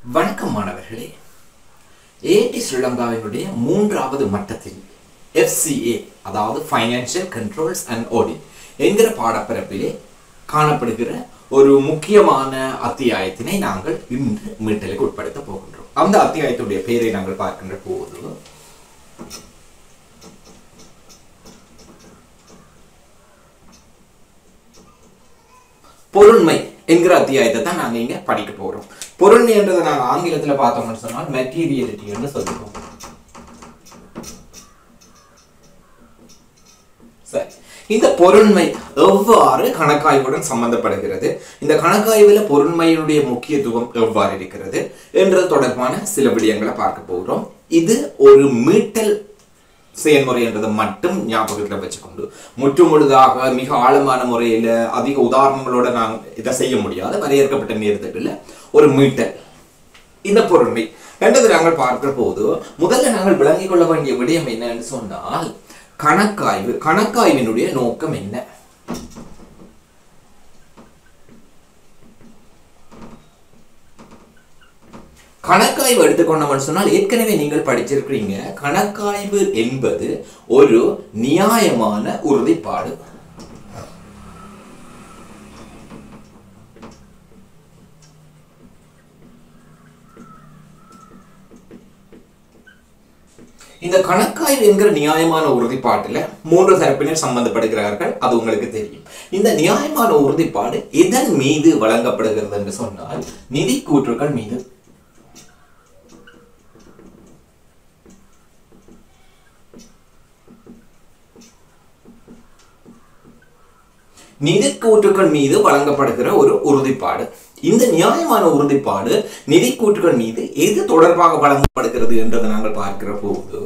வணக்கம் மாணவர்களே ஏடி ஸ்ரீலங்காவினுடைய மூன்றாவது மட்டத்தில் FCA அதாவது ஃபைனான்சியல் கண்ட்ரோல்ஸ் அண்ட் ஆடிட் என்கிற பாடப்பரப்பிலே காணப்படுகிற ஒரு முக்கியமான அத்தியாயத்தினை நாங்கள் இன்று மீட்டலுக்கு உட்படுத்த போகின்றோம் அந்த அத்தியாயத்துடைய பெயரை நாங்கள் பார்க்கின்ற போது பொருண்மை என்கிற அத்தியாயத்தை தான் நாங்க இங்க படிக்க போறோம் பொருண்மை என்றதை நாங்க ஆங்கிலத்துல பார்த்தோம்னு சொன்னால் மெட்டீரியலிட்டி என்று சொல்லுவோம் சரி இந்த பொருண்மை எவ்வாறு கணக்காய்வுடன் சம்பந்தப்படுகிறது இந்த கணக்காய்வுல பொருண்மையினுடைய முக்கியத்துவம் எவ்வாறு இருக்கிறது என்றது தொடர்பான சில விடயங்களை பார்க்க போகிறோம் இது ஒரு மீட்டல் செயல்முறை என்றதை மட்டும் ஞாபகத்தில் வச்சுக்கொண்டு முற்று முழுதாக மிக ஆழமான முறையில் அதிக உதாரணங்களோட நான் இதை செய்ய முடியாது வரையறுக்கப்பட்ட நேரத்துக்குள்ள ஒரு மீட்டல் இந்த பொருண்மை என்றது நாங்கள் பார்க்கிற போது முதல்ல நாங்கள் விளங்கிக் கொள்ள வேண்டிய விடயம் என்னன்னு சொன்னால் கணக்காய்வு கணக்காய்வினுடைய நோக்கம் என்ன கணக்காய்வு எடுத்துக்கொண்டோம்னு சொன்னால் ஏற்கனவே நீங்கள் படிச்சிருக்கிறீங்க கணக்காய்வு என்பது ஒரு நியாயமான உறுதிப்பாடு இந்த கணக்காய்வு என்கிற நியாயமான உறுதிப்பாட்டில் மூன்று தரப்பினர் சம்பந்தப்படுகிறார்கள் அது உங்களுக்கு தெரியும் இந்த நியாயமான உறுதிப்பாடு எதன் மீது வழங்கப்படுகிறது என்று சொன்னால் நிதி கூற்றுகள் மீது நிதி கூற்றுகள் மீது வழங்கப்படுகிற ஒரு உறுதிப்பாடு இந்த நியாயமான உறுதிப்பாடு நிதி கூற்றுகள் மீது எது தொடர்பாக வழங்கப்படுகிறது என்றதை நாங்கள் பார்க்கிற போது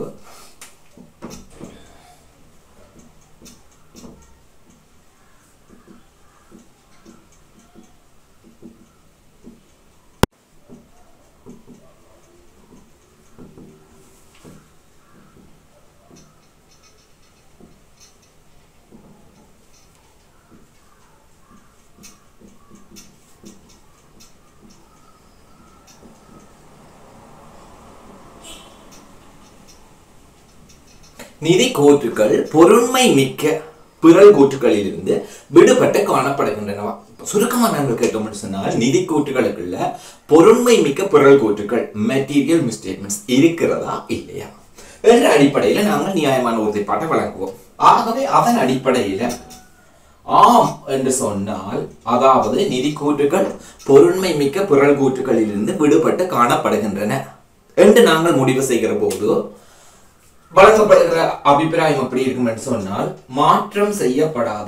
நிதி கூற்றுக்கள் பொருண்மை மிக்க பிறல் கூற்றுகளிலிருந்து விடுபட்டு காணப்படுகின்றனவா சுருக்கமா நாங்கள் கேட்டோம்னு சொன்னால் நிதி கூற்றுகளுக்குள்ள பொருண்மை மிக்க பிறல் கூற்றுகள் மெட்டீரியல் மிஸ்டேட்மெண்ட்ஸ் இருக்கிறதா இல்லையா என்ற அடிப்படையில் நாங்கள் நியாயமான உறுதிப்பாட்டை வழங்குவோம் ஆகவே அதன் அடிப்படையில் ஆம் என்று சொன்னால் அதாவது நிதி கூற்றுகள் பொருண்மை மிக்க பிறல் கூற்றுகளிலிருந்து விடுபட்டு காணப்படுகின்றன என்று நாங்கள் முடிவு செய்கிற போது வழங்கப்படுகிற அபிப்பிராயம் எப்படி இருக்கும் என்று சொன்னால் மாற்றம் செய்யப்படாத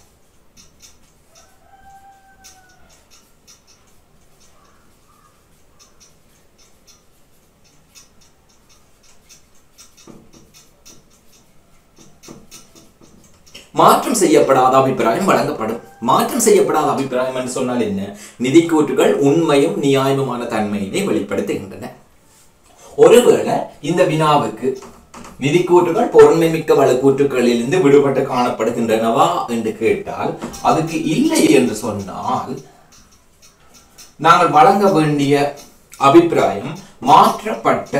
மாற்றம் செய்யப்படாத அபிப்பிராயம் வழங்கப்படும் மாற்றம் செய்யப்படாத அபிப்பிராயம் என்று சொன்னால் என்ன நிதி கூற்றுகள் உண்மையும் நியாயமுமான தன்மையினை வெளிப்படுத்துகின்றன ஒருவேளை இந்த வினாவுக்கு நிதி கூற்றுகள் பொருண்மை மிக்க வழக்கூற்றுகளிலிருந்து விடுபட்டு காணப்படுகின்றனவா என்று கேட்டால் அதுக்கு இல்லை என்று சொன்னால் நாங்கள் வழங்க வேண்டிய அபிப்பிராயம் மாற்றப்பட்ட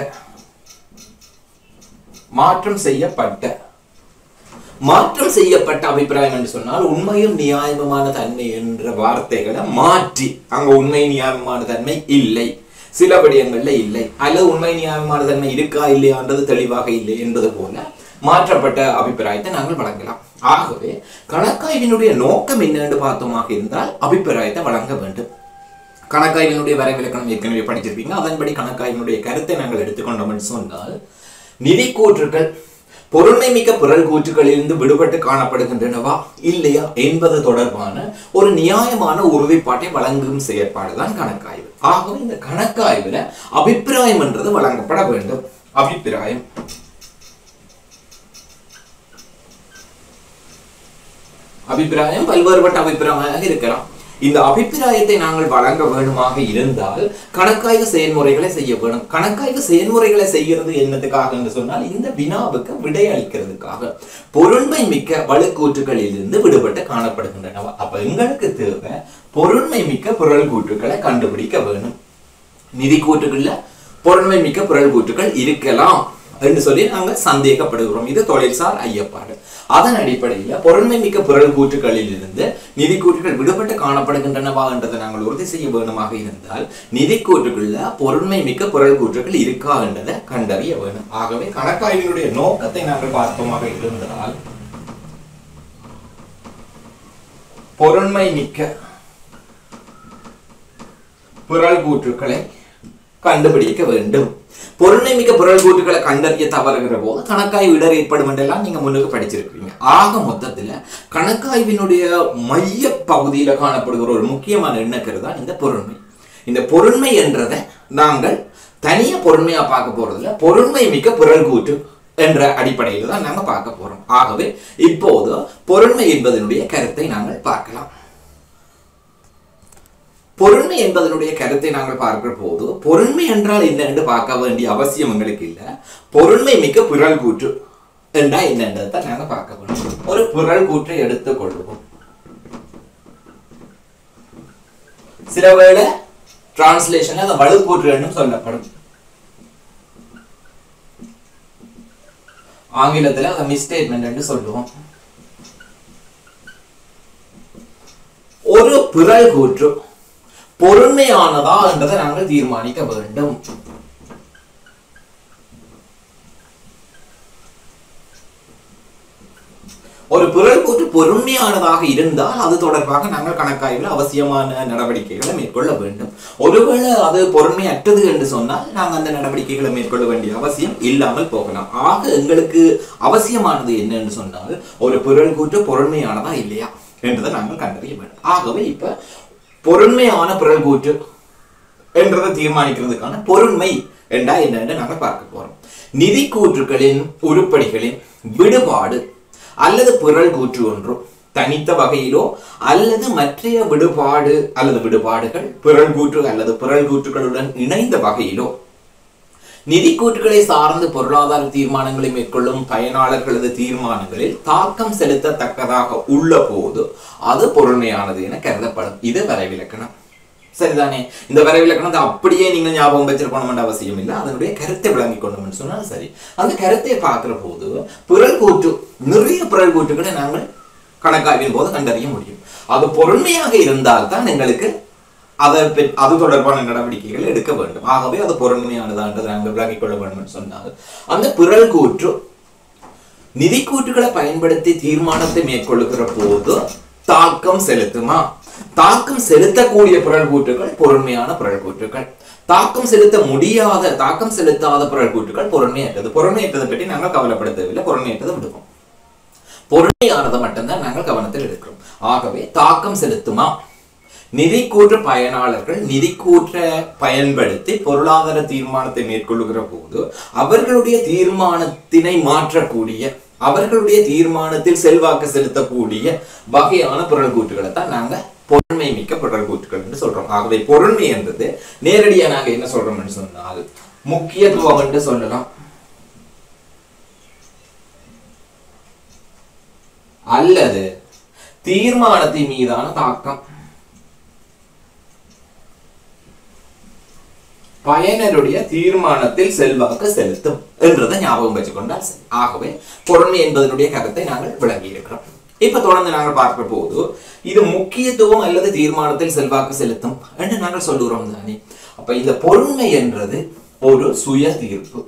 மாற்றம் செய்யப்பட்ட மாற்றம் செய்யப்பட்ட அபிப்பிராயம் என்று சொன்னால் உண்மையும் நியாயமான தன்மை என்ற வார்த்தைகளை மாற்றி அங்க உண்மை நியாயமான தன்மை இல்லை சில விடயங்கள்ல இல்லை அல்லது உண்மை நியாயமான தன்மை இருக்கா இல்லையான்றது தெளிவாக இல்லை என்பது போல மாற்றப்பட்ட அபிப்பிராயத்தை நாங்கள் வழங்கலாம் ஆகவே கணக்காய்வினுடைய நோக்கம் என்னென்று பார்த்தோமாக இருந்தால் அபிப்பிராயத்தை வழங்க வேண்டும் கணக்காய்வினுடைய வரைவிலக்கணம் ஏற்கனவே படிச்சிருப்பீங்க அதன்படி கணக்காய்வினுடைய கருத்தை நாங்கள் எடுத்துக்கொண்டோம் சொன்னால் நிதி கூற்றுகள் பொருண்மை மிக்க புரல் கூற்றுகளிலிருந்து விடுபட்டு காணப்படுகின்றனவா இல்லையா என்பது தொடர்பான ஒரு நியாயமான உறுதிப்பாட்டை வழங்கும் செயற்பாடுதான் கணக்காய்வு ஆகவே இந்த கணக்காய்வுல அபிப்பிராயம் என்றது வழங்கப்பட வேண்டும் அபிப்பிராயம் அபிப்பிராயம் பல்வேறுபட்ட அபிப்பிராயமாக இருக்கலாம் இந்த அபிப்பிராயத்தை நாங்கள் வழங்க வேண்டுமாக இருந்தால் கணக்காய்வு செயல்முறைகளை செய்ய வேணும் கணக்காய்வு செயல்முறைகளை செய்கிறது என்னதுக்காக என்று சொன்னால் இந்த வினாவுக்கு விடையளிக்கிறதுக்காக பொருண்மை மிக்க வலுக்கூற்றுகளில் இருந்து விடுபட்டு காணப்படுகின்றன அப்ப எங்களுக்கு தேவை பொருண்மை மிக்க பொருள் கூற்றுக்களை கண்டுபிடிக்க வேணும் நிதி கூற்றுகள்ல பொருண்மை மிக்க பிறல் கூற்றுகள் இருக்கலாம் என்று சொல்லி நாங்கள் சந்தேகப்படுகிறோம் இது தொழில்சார் ஐயப்பாடு அதன் அடிப்படையில் பொருண்மை மிக்க பிறல் கூற்றுகளில் இருந்து நிதி கூற்றுகள் விடுபட்டு காணப்படுகின்றனவா என்றதை நாங்கள் உறுதி செய்ய வேணுமாக இருந்தால் நிதி கூற்றுக்குள்ள பொருண்மை மிக்க பிறல் கூற்றுகள் இருக்கா என்றதை கண்டறிய வேணும் ஆகவே கணக்காய்வினுடைய நோக்கத்தை நாங்கள் பார்த்தோமாக இருந்தால் பொருண்மை மிக்க புரள் கூற்றுக்களை கண்டுபிடிக்க வேண்டும் பொருண்மை மிக்க புரள் கூற்றுக்களை கண்டறிய தவறுகிற போது கணக்காய்வு இடர் ஏற்படும் என்றெல்லாம் நீங்க முன்னுக்கு படிச்சிருக்கீங்க ஆக மொத்தத்துல கணக்காய்வினுடைய மைய பகுதியில காணப்படுகிற ஒரு முக்கியமான எண்ணக்கரு தான் இந்த பொருண்மை இந்த பொருண்மை என்றதை நாங்கள் தனியா பொருண்மையா பார்க்க போறதுல பொருண்மை மிக்க புரள் கூற்று என்ற அடிப்படையில் தான் நாங்க பார்க்க போறோம் ஆகவே இப்போது பொருண்மை என்பதனுடைய கருத்தை நாங்கள் பார்க்கலாம் பொருண்மை என்பதனுடைய கருத்தை நாங்கள் பார்க்கிற போது பொருண்மை என்றால் என்ன என்று பார்க்க வேண்டிய அவசியம் எங்களுக்கு இல்ல பொருண்மை மிக்க புரள் கூற்று என்றா என்னன்றதை நாங்க பார்க்க வேண்டும் ஒரு புரள் கூற்றை எடுத்துக் கொள்வோம் சில வேளை டிரான்ஸ்லேஷன்ல அந்த வலுக்கூற்று என்றும் சொல்லப்படும் ஆங்கிலத்துல அதை மிஸ்டேட்மெண்ட் என்று சொல்லுவோம் ஒரு பிறல் கூற்று பொறுமையானதா என்றதை நாங்கள் தீர்மானிக்க வேண்டும் ஒரு பிறல் கூற்று பொறுமையானதாக இருந்தால் அது தொடர்பாக நாங்கள் கணக்காய்வில் அவசியமான நடவடிக்கைகளை மேற்கொள்ள வேண்டும் ஒருவேளை அது பொறுமையற்றது என்று சொன்னால் நாங்கள் அந்த நடவடிக்கைகளை மேற்கொள்ள வேண்டிய அவசியம் இல்லாமல் போகலாம் ஆக எங்களுக்கு அவசியமானது என்னன்னு சொன்னால் ஒரு பிறல் கூற்று பொறுமையானதா இல்லையா என்றதை நாங்கள் கண்டறிய வேண்டும் ஆகவே இப்ப பொருண்மையான பிறல் கூற்று என்றதை தீர்மானிக்கிறதுக்கான பொருண்மை என்றா என்னன்னு நாங்கள் பார்க்க போறோம் நிதி கூற்றுகளின் உருப்படிகளின் விடுபாடு அல்லது பிறல் கூற்று ஒன்று தனித்த வகையிலோ அல்லது மற்றைய விடுபாடு அல்லது விடுபாடுகள் பிறல் கூற்று அல்லது பிறல் கூற்றுகளுடன் இணைந்த வகையிலோ நிதி கூற்றுகளை சார்ந்து பொருளாதார தீர்மானங்களை மேற்கொள்ளும் பயனாளர்களது தீர்மானங்களில் தாக்கம் செலுத்தத்தக்கதாக உள்ள போது அது பொருண்மையானது என கருதப்படும் இது வரைவிலக்கணம் சரிதானே இந்த வரைவிலக்கணத்தை அப்படியே நீங்க ஞாபகம் வச்சிருக்கணும் அவசியம் இல்லை அதனுடைய கருத்தை விளங்கி கொண்டோம்னு சொன்னால் சரி அந்த கருத்தை பார்க்கிற போது பிறல் கூற்று நிறைய பிறல் கூற்றுகளை நாங்கள் கணக்காய்வின் போது கண்டறிய முடியும் அது பொறுமையாக இருந்தால் தான் எங்களுக்கு அதை பெ- அது தொடர்பான நடவடிக்கைகள் எடுக்க வேண்டும் ஆகவே அது பொருண்மையானதான்றதை நாங்கள் விளங்கிக் கொள்ள வேண்டும் என்று சொன்னால் அந்த பிறல் கூற்று நிதி கூற்றுகளை பயன்படுத்தி தீர்மானத்தை மேற்கொள்ளுகிற போது தாக்கம் செலுத்துமா தாக்கம் செலுத்தக்கூடிய பிறல் கூற்றுகள் பொருண்மையான பிறல் கூற்றுகள் தாக்கம் செலுத்த முடியாத தாக்கம் செலுத்தாத பிறல் கூற்றுகள் பொருண்மையற்றது பொருண்மையற்றதை பற்றி நாங்கள் கவலைப்பட தேவையில்லை பொருண்மையற்றதை விடுவோம் பொறுமையானதை மட்டும்தான் நாங்கள் கவனத்தில் எடுக்கிறோம் ஆகவே தாக்கம் செலுத்துமா நிதி கூற்று பயனாளர்கள் நிதி கூற்றை பயன்படுத்தி பொருளாதார தீர்மானத்தை மேற்கொள்ளுகிற போது அவர்களுடைய தீர்மானத்தினை மாற்றக்கூடிய அவர்களுடைய தீர்மானத்தில் செல்வாக்கு செலுத்தக்கூடிய வகையான பொருள் கூற்றுகளை தான் நாங்க பொருண்மை மிக்க பொருள் கூற்றுகள் என்று சொல்றோம் ஆகவே பொருண்மை என்றது நேரடியா நாங்க என்ன சொல்றோம்னு சொன்னால் முக்கியத்துவம் என்று சொல்லலாம் அல்லது தீர்மானத்தின் மீதான தாக்கம் பயனருடைய தீர்மானத்தில் செல்வாக்கு செலுத்தும் என்றதை ஞாபகம் வச்சுக்கொண்டால் சரி ஆகவே பொருண்மை என்பதனுடைய கருத்தை நாங்கள் விளங்கி இருக்கிறோம் இப்ப தொடர்ந்து நாங்கள் பார்க்க போது இது முக்கியத்துவம் அல்லது தீர்மானத்தில் செல்வாக்கு செலுத்தும் என்று நாங்கள் சொல்லுகிறோம் தானே அப்ப இந்த பொருண்மை என்றது ஒரு சுய தீர்ப்பு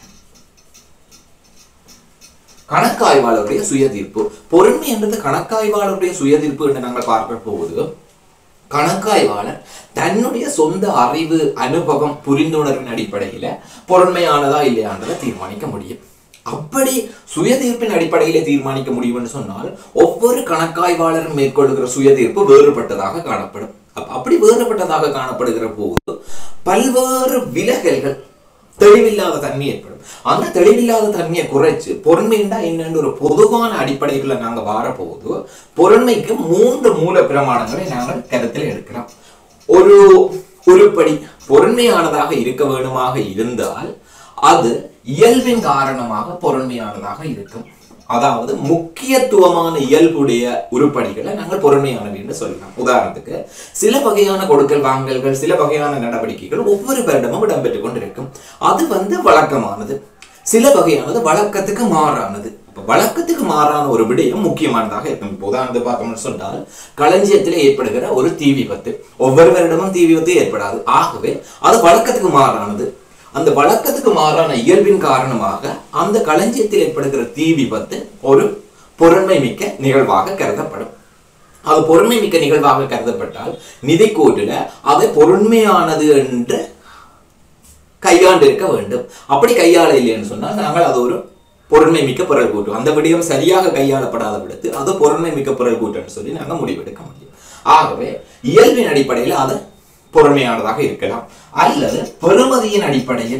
கணக்காய்வாளருடைய சுய தீர்ப்பு பொறுமை என்றது கணக்காய்வாளருடைய சுய தீர்ப்பு என்று நாங்கள் பார்க்க போது கணக்காய்வாளர் தன்னுடைய சொந்த அறிவு அனுபவம் புரிந்துணர்வின் அடிப்படையில பொருண்மையானதா இல்லையான்றதை தீர்மானிக்க முடியும் அப்படி சுய தீர்ப்பின் அடிப்படையிலே தீர்மானிக்க முடியும்னு சொன்னால் ஒவ்வொரு கணக்காய்வாளரும் மேற்கொள்ளுகிற சுய தீர்ப்பு வேறுபட்டதாக காணப்படும் அப்ப அப்படி வேறுபட்டதாக காணப்படுகிற போது பல்வேறு விலகல்கள் தெளிவில்லாத தன்மை ஏற்படும் அந்த தெளிவில்லாத தன்மையை குறைச்சு பொறுமைண்டா என்னன்னு ஒரு பொதுவான அடிப்படைகளை நாங்க வாரப்போது பொறுமைக்கு மூன்று மூல பிரமாணங்களை நாங்கள் கருத்தில் எடுக்கலாம் ஒரு உருப்படி பொறுமையானதாக இருக்க வேணுமாக இருந்தால் அது இயல்பின் காரணமாக பொறுமையானதாக இருக்கும் அதாவது முக்கியத்துவமான இயல்புடைய உருப்படிகளை நாங்கள் பொறுமையானவை என்று சொல்லலாம் உதாரணத்துக்கு சில வகையான கொடுக்கல் வாங்கல்கள் சில வகையான நடவடிக்கைகள் ஒவ்வொரு வருடமும் இடம்பெற்றுக் கொண்டிருக்கும் அது வந்து வழக்கமானது சில வகையானது வழக்கத்துக்கு மாறானது அப்ப வழக்கத்துக்கு மாறான ஒரு விடயம் முக்கியமானதாக இருக்கும் இப்போ உதாரணத்துக்கு பார்த்தோம்னு சொன்னால் களஞ்சியத்தில் ஏற்படுகிற ஒரு தீ விபத்து ஒவ்வொரு வருடமும் தீ விபத்து ஏற்படாது ஆகவே அது வழக்கத்துக்கு மாறானது அந்த வழக்கத்துக்கு மாறான இயல்பின் காரணமாக அந்த களஞ்சியத்தில் ஏற்படுகிற தீ விபத்து ஒரு பொருண்மை மிக்க நிகழ்வாக கருதப்படும் அது பொறுமை மிக்க நிகழ்வாக கருதப்பட்டால் நிதிக்கூட்டில் அதை பொருண்மையானது என்று கையாண்டு இருக்க வேண்டும் அப்படி கையாள இல்லைன்னு சொன்னால் நாங்கள் அது ஒரு பொருண்மை மிக்க பொருள் கூட்டு அந்த விடயம் சரியாக கையாளப்படாத விடத்து அது பொருண்மை மிக்க பொருள் கூட்டுன்னு சொல்லி நாங்கள் முடிவெடுக்க முடியும் ஆகவே இயல்பின் அடிப்படையில் அது பொறுமையானதாக இருக்கலாம் அல்லது பெறுமதியின் அடிப்படையில்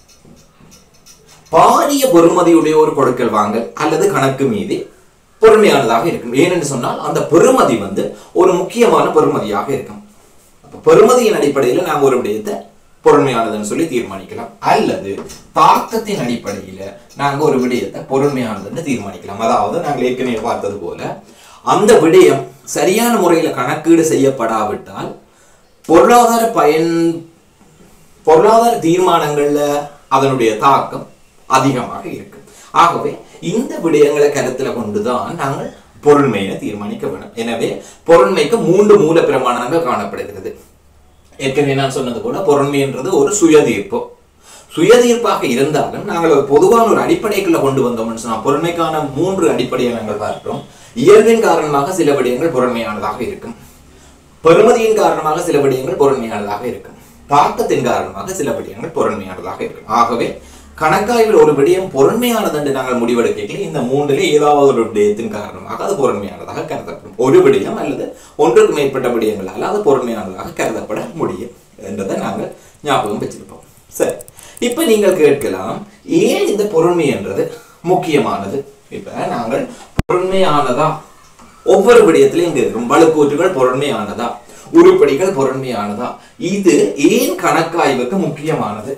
பாரிய பொறுமதியுடைய ஒரு கொடுக்கல் வாங்கல் அல்லது கணக்கு மீது பொறுமையானதாக இருக்கும் ஏனென்று சொன்னால் அந்த பெறுமதி வந்து ஒரு முக்கியமான பெறுமதியாக இருக்கும் அப்ப பெறுமதியின் அடிப்படையில் நாம் ஒரு விடயத்தை பொறுமையானதுன்னு சொல்லி தீர்மானிக்கலாம் அல்லது தாக்கத்தின் அடிப்படையில நாங்க ஒரு விடயத்தை பொறுமையானதுன்னு தீர்மானிக்கலாம் அதாவது நாங்கள் ஏற்கனவே பார்த்தது போல அந்த விடயம் சரியான முறையில கணக்கீடு செய்யப்படாவிட்டால் பொருளாதார பயன் பொருளாதார தீர்மானங்கள்ல அதனுடைய தாக்கம் அதிகமாக இருக்கு ஆகவே இந்த விடயங்களை கருத்துல கொண்டுதான் நாங்கள் பொருண்மையை தீர்மானிக்க வேண்டும் எனவே பொருண்மைக்கு மூன்று மூல பிரமாணங்கள் காணப்படுகிறது ஏற்கனவே நான் சொன்னது போல பொருண்மைன்றது ஒரு சுயதீர்ப்பு சுயதீர்ப்பாக இருந்தாலும் நாங்கள் ஒரு பொதுவான ஒரு அடிப்படைக்குள்ள கொண்டு வந்தோம்னு சொன்னா பொருண்மைக்கான மூன்று அடிப்படையை நாங்கள் பார்க்கிறோம் இயல்பின் காரணமாக சில விடயங்கள் பொருண்மையானதாக இருக்கும் பெறுமதியின் காரணமாக சில விடயங்கள் பொருண்மையானதாக இருக்கும் தாக்கத்தின் காரணமாக சில விடயங்கள் பொருண்மையானதாக இருக்கும் ஆகவே கணக்காய்வில் ஒரு விடயம் பொருண்மையானது என்று நாங்கள் முடிவெடுக்கையில் இந்த மூன்றிலே ஏதாவது ஒரு விடயத்தின் காரணமாக அது பொருண்மையானதாக கருதப்படும் ஒரு விடயம் அல்லது ஒன்றுக்கு மேற்பட்ட விடயங்களால் அது பொருண்மையானதாக கருதப்பட முடியும் என்றதை நாங்கள் ஞாபகம் வச்சிருப்போம் சரி இப்ப நீங்கள் கேட்கலாம் ஏன் இந்த பொருண்மை என்றது முக்கியமானது இப்ப நாங்கள் பொருண்மையானதா ஒவ்வொரு விடயத்திலையும் இங்க இருக்கும் வலுக்கூற்றுகள் பொருண்மையானதா உருப்படிகள் பொருண்மையானதா இது ஏன் கணக்காய்வுக்கு முக்கியமானது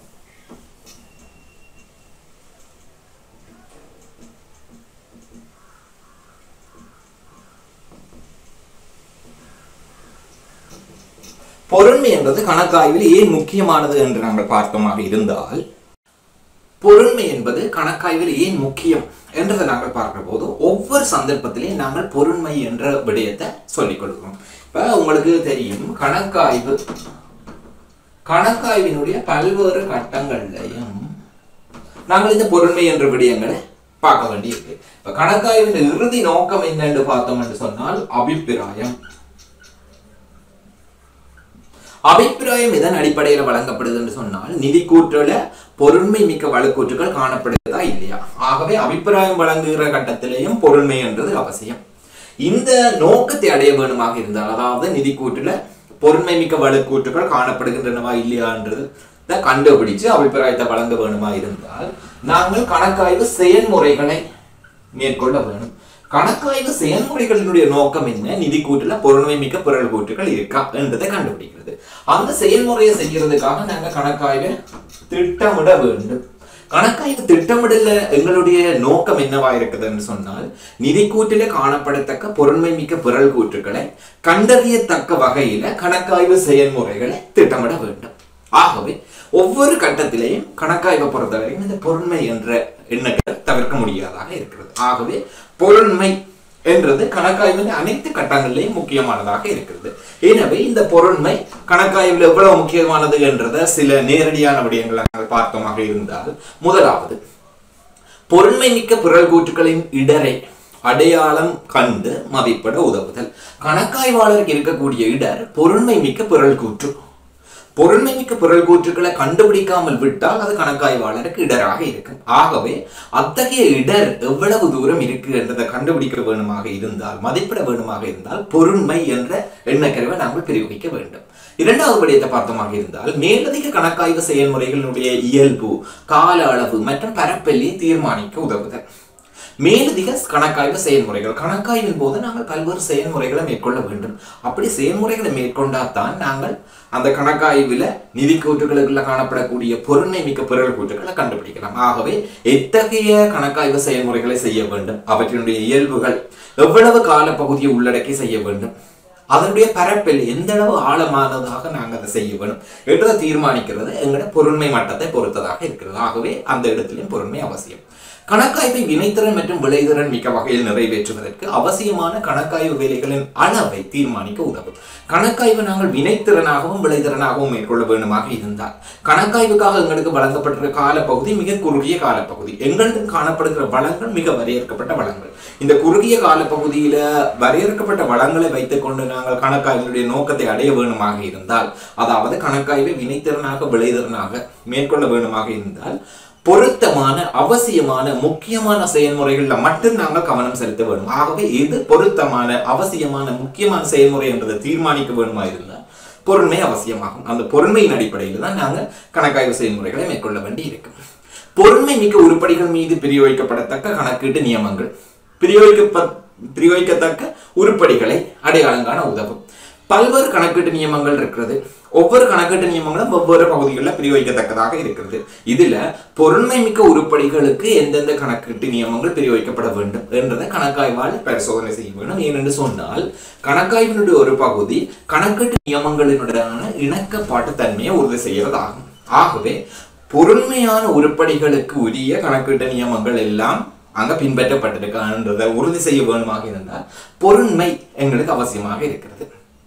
பொருண்மை என்பது கணக்காய்வில் ஏன் முக்கியமானது என்று நாங்கள் பார்த்தோமாக இருந்தால் பொருண்மை என்பது கணக்காய்வில் ஏன் முக்கியம் என்றதை நாங்கள் பார்க்கிற போது ஒவ்வொரு சந்தர்ப்பத்திலையும் நாங்கள் பொருண்மை என்ற விடயத்தை சொல்லிக் கொள்கிறோம் இப்ப உங்களுக்கு தெரியும் கணக்காய்வு கணக்காய்வினுடைய பல்வேறு கட்டங்கள்லையும் நாங்கள் இந்த பொருண்மை என்ற விடயங்களை பார்க்க வேண்டியிருக்கு இப்ப கணக்காய்வின் இறுதி நோக்கம் என்ன என்று பார்த்தோம் என்று சொன்னால் அபிப்பிராயம் அபிப்பிராயம் இதன் அடிப்படையில் வழங்கப்படுது என்று சொன்னால் நிதி கூற்றுல பொருண்மை மிக்க வழக்கூற்றுகள் காணப்படுதா இல்லையா ஆகவே அபிப்பிராயம் வழங்குகிற கட்டத்திலேயும் பொருண்மை என்றது அவசியம் இந்த நோக்கத்தை அடைய வேணுமாக இருந்தால் அதாவது நிதி கூற்றுல பொருண்மை மிக்க வழக்கூற்றுகள் காணப்படுகின்றனவா இல்லையான்றது கண்டுபிடிச்சு அபிப்பிராயத்தை வழங்க வேணுமா இருந்தால் நாங்கள் கணக்காய்வு செயல்முறைகளை மேற்கொள்ள வேணும் கணக்காய்வு செயல்முறைகளினுடைய நோக்கம் என்ன நிதி கூட்டுல பொருண்மை மிக்க பொருள் கூற்றுகள் இருக்கா என்றதை கண்டுபிடிக்கிறது அந்த செயல்முறையை செய்யறதுக்காக நாங்க கணக்காய்வை திட்டமிட வேண்டும் கணக்காய்வு திட்டமிடல எங்களுடைய நோக்கம் என்னவா இருக்குதுன்னு சொன்னால் நிதி கூட்டில காணப்படத்தக்க பொருண்மை மிக்க பொருள் கூற்றுகளை கண்டறியத்தக்க வகையில கணக்காய்வு செயல்முறைகளை திட்டமிட வேண்டும் ஆகவே ஒவ்வொரு கட்டத்திலையும் கணக்காய்வை பொறுத்தவரையும் இந்த பொருண்மை என்ற எண்ணத்தை தவிர்க்க முடியாதாக இருக்கிறது ஆகவே பொருண்மை என்றது கணக்காய்வின் அனைத்து கட்டங்களிலையும் முக்கியமானதாக இருக்கிறது எனவே இந்த பொருண்மை கணக்காய்வில் எவ்வளவு முக்கியமானது என்றத சில நேரடியான விடயங்களை நாங்கள் பார்த்தோமாக இருந்தால் முதலாவது பொருண்மை மிக்க பிறல் கூற்றுகளின் இடரை அடையாளம் கண்டு மதிப்பிட உதவுதல் கணக்காய்வாளருக்கு இருக்கக்கூடிய இடர் பொருண்மை மிக்க பிறல் கூற்று பொருண்மை மிக்க பொருள் கூற்றுக்களை கண்டுபிடிக்காமல் விட்டால் அது கணக்காய்வாளருக்கு இடராக இருக்கும் ஆகவே அத்தகைய இடர் எவ்வளவு தூரம் இருக்கு என்றதை கண்டுபிடிக்க வேணுமாக இருந்தால் மதிப்பிட வேணுமாக இருந்தால் பொருண்மை என்ற எண்ணக்கருவை நாங்கள் பிரயோகிக்க வேண்டும் இரண்டாவது படியத்தை பார்த்தமாக இருந்தால் மேலதிக கணக்காய்வு செயல்முறைகளினுடைய இயல்பு கால அளவு மற்றும் பரப்பெல்லியை தீர்மானிக்க உதவுதல் மேலதிக கணக்காய்வு செயல்முறைகள் கணக்காய்வின் போது நாங்கள் பல்வேறு செயல்முறைகளை மேற்கொள்ள வேண்டும் அப்படி செயல்முறைகளை மேற்கொண்டால் தான் நாங்கள் அந்த கணக்காய்வில் நிதி கூற்றுகளுக்குள்ள காணப்படக்கூடிய பொருண்மை மிக்க பிறல் கூற்றுகளை கண்டுபிடிக்கலாம் ஆகவே எத்தகைய கணக்காய்வு செயல்முறைகளை செய்ய வேண்டும் அவற்றினுடைய இயல்புகள் எவ்வளவு காலப்பகுதியை உள்ளடக்கி செய்ய வேண்டும் அதனுடைய பரப்பில் எந்த அளவு ஆழமானதாக நாங்கள் அதை செய்ய வேணும் என்றதை தீர்மானிக்கிறது எங்களோட பொருண்மை மட்டத்தை பொறுத்ததாக இருக்கிறது ஆகவே அந்த இடத்திலும் பொருண்மை அவசியம் கணக்காய்வை வினைத்திறன் மற்றும் விளைதிறன் மிக்க வகையில் நிறைவேற்றுவதற்கு அவசியமான கணக்காய்வு வேலைகளின் அளவை தீர்மானிக்க உதவும் கணக்காய்வு நாங்கள் வினைத்திறனாகவும் விளைதிறனாகவும் மேற்கொள்ள வேண்டுமாக இருந்தால் கணக்காய்வுக்காக எங்களுக்கு வழங்கப்பட்ட காலப்பகுதி மிக குறுகிய காலப்பகுதி எங்களுக்கு காணப்படுகிற வளங்கள் மிக வரையறுக்கப்பட்ட வளங்கள் இந்த குறுகிய காலப்பகுதியில வரையறுக்கப்பட்ட வளங்களை வைத்துக்கொண்டு நாங்கள் கணக்காய்வினுடைய நோக்கத்தை அடைய வேண்டுமாக இருந்தால் அதாவது கணக்காய்வை வினைத்திறனாக விளைதிறனாக மேற்கொள்ள வேண்டுமாக இருந்தால் பொருத்தமான அவசியமான முக்கியமான செயல்முறைகள்ல மட்டும் நாங்கள் கவனம் செலுத்த வேண்டும் ஆகவே எது பொருத்தமான அவசியமான முக்கியமான செயல்முறை என்றதை தீர்மானிக்க வேண்டுமா இருந்தால் பொருண்மை அவசியமாகும் அந்த பொருண்மையின் அடிப்படையில் தான் நாங்கள் கணக்காய்வு செயல்முறைகளை மேற்கொள்ள வேண்டி இருக்கும் பொருண்மை மிக்க உருப்படிகள் மீது பிரயோகிக்கப்படத்தக்க கணக்கீட்டு நியமங்கள் பிரயோகிக்க பிரயோகிக்கத்தக்க உருப்படிகளை அடையாளம் காண உதவும் பல்வேறு கணக்கீட்டு நியமங்கள் இருக்கிறது ஒவ்வொரு கணக்கீட்டு நியமங்களும் ஒவ்வொரு பகுதிகளில் பிரயோகிக்கத்தக்கதாக இருக்கிறது இதுல பொருண்மை மிக்க உருப்படிகளுக்கு எந்தெந்த கணக்கீட்டு நியமங்கள் பிரயோகிக்கப்பட வேண்டும் என்றதை கணக்காய்வால் பரிசோதனை செய்ய வேண்டும் ஏனென்று சொன்னால் கணக்காய்வினுடைய ஒரு பகுதி கணக்கீட்டு நியமங்களினுடையான இணக்கப்பாட்டு தன்மையை உறுதி செய்வதாகும் ஆகவே பொருண்மையான உருப்படிகளுக்கு உரிய கணக்கீட்டு நியமங்கள் எல்லாம் அங்க பின்பற்றப்பட்டிருக்கான்றதை உறுதி செய்ய வேண்டுமாக இருந்தால் பொருண்மை எங்களுக்கு அவசியமாக இருக்கிறது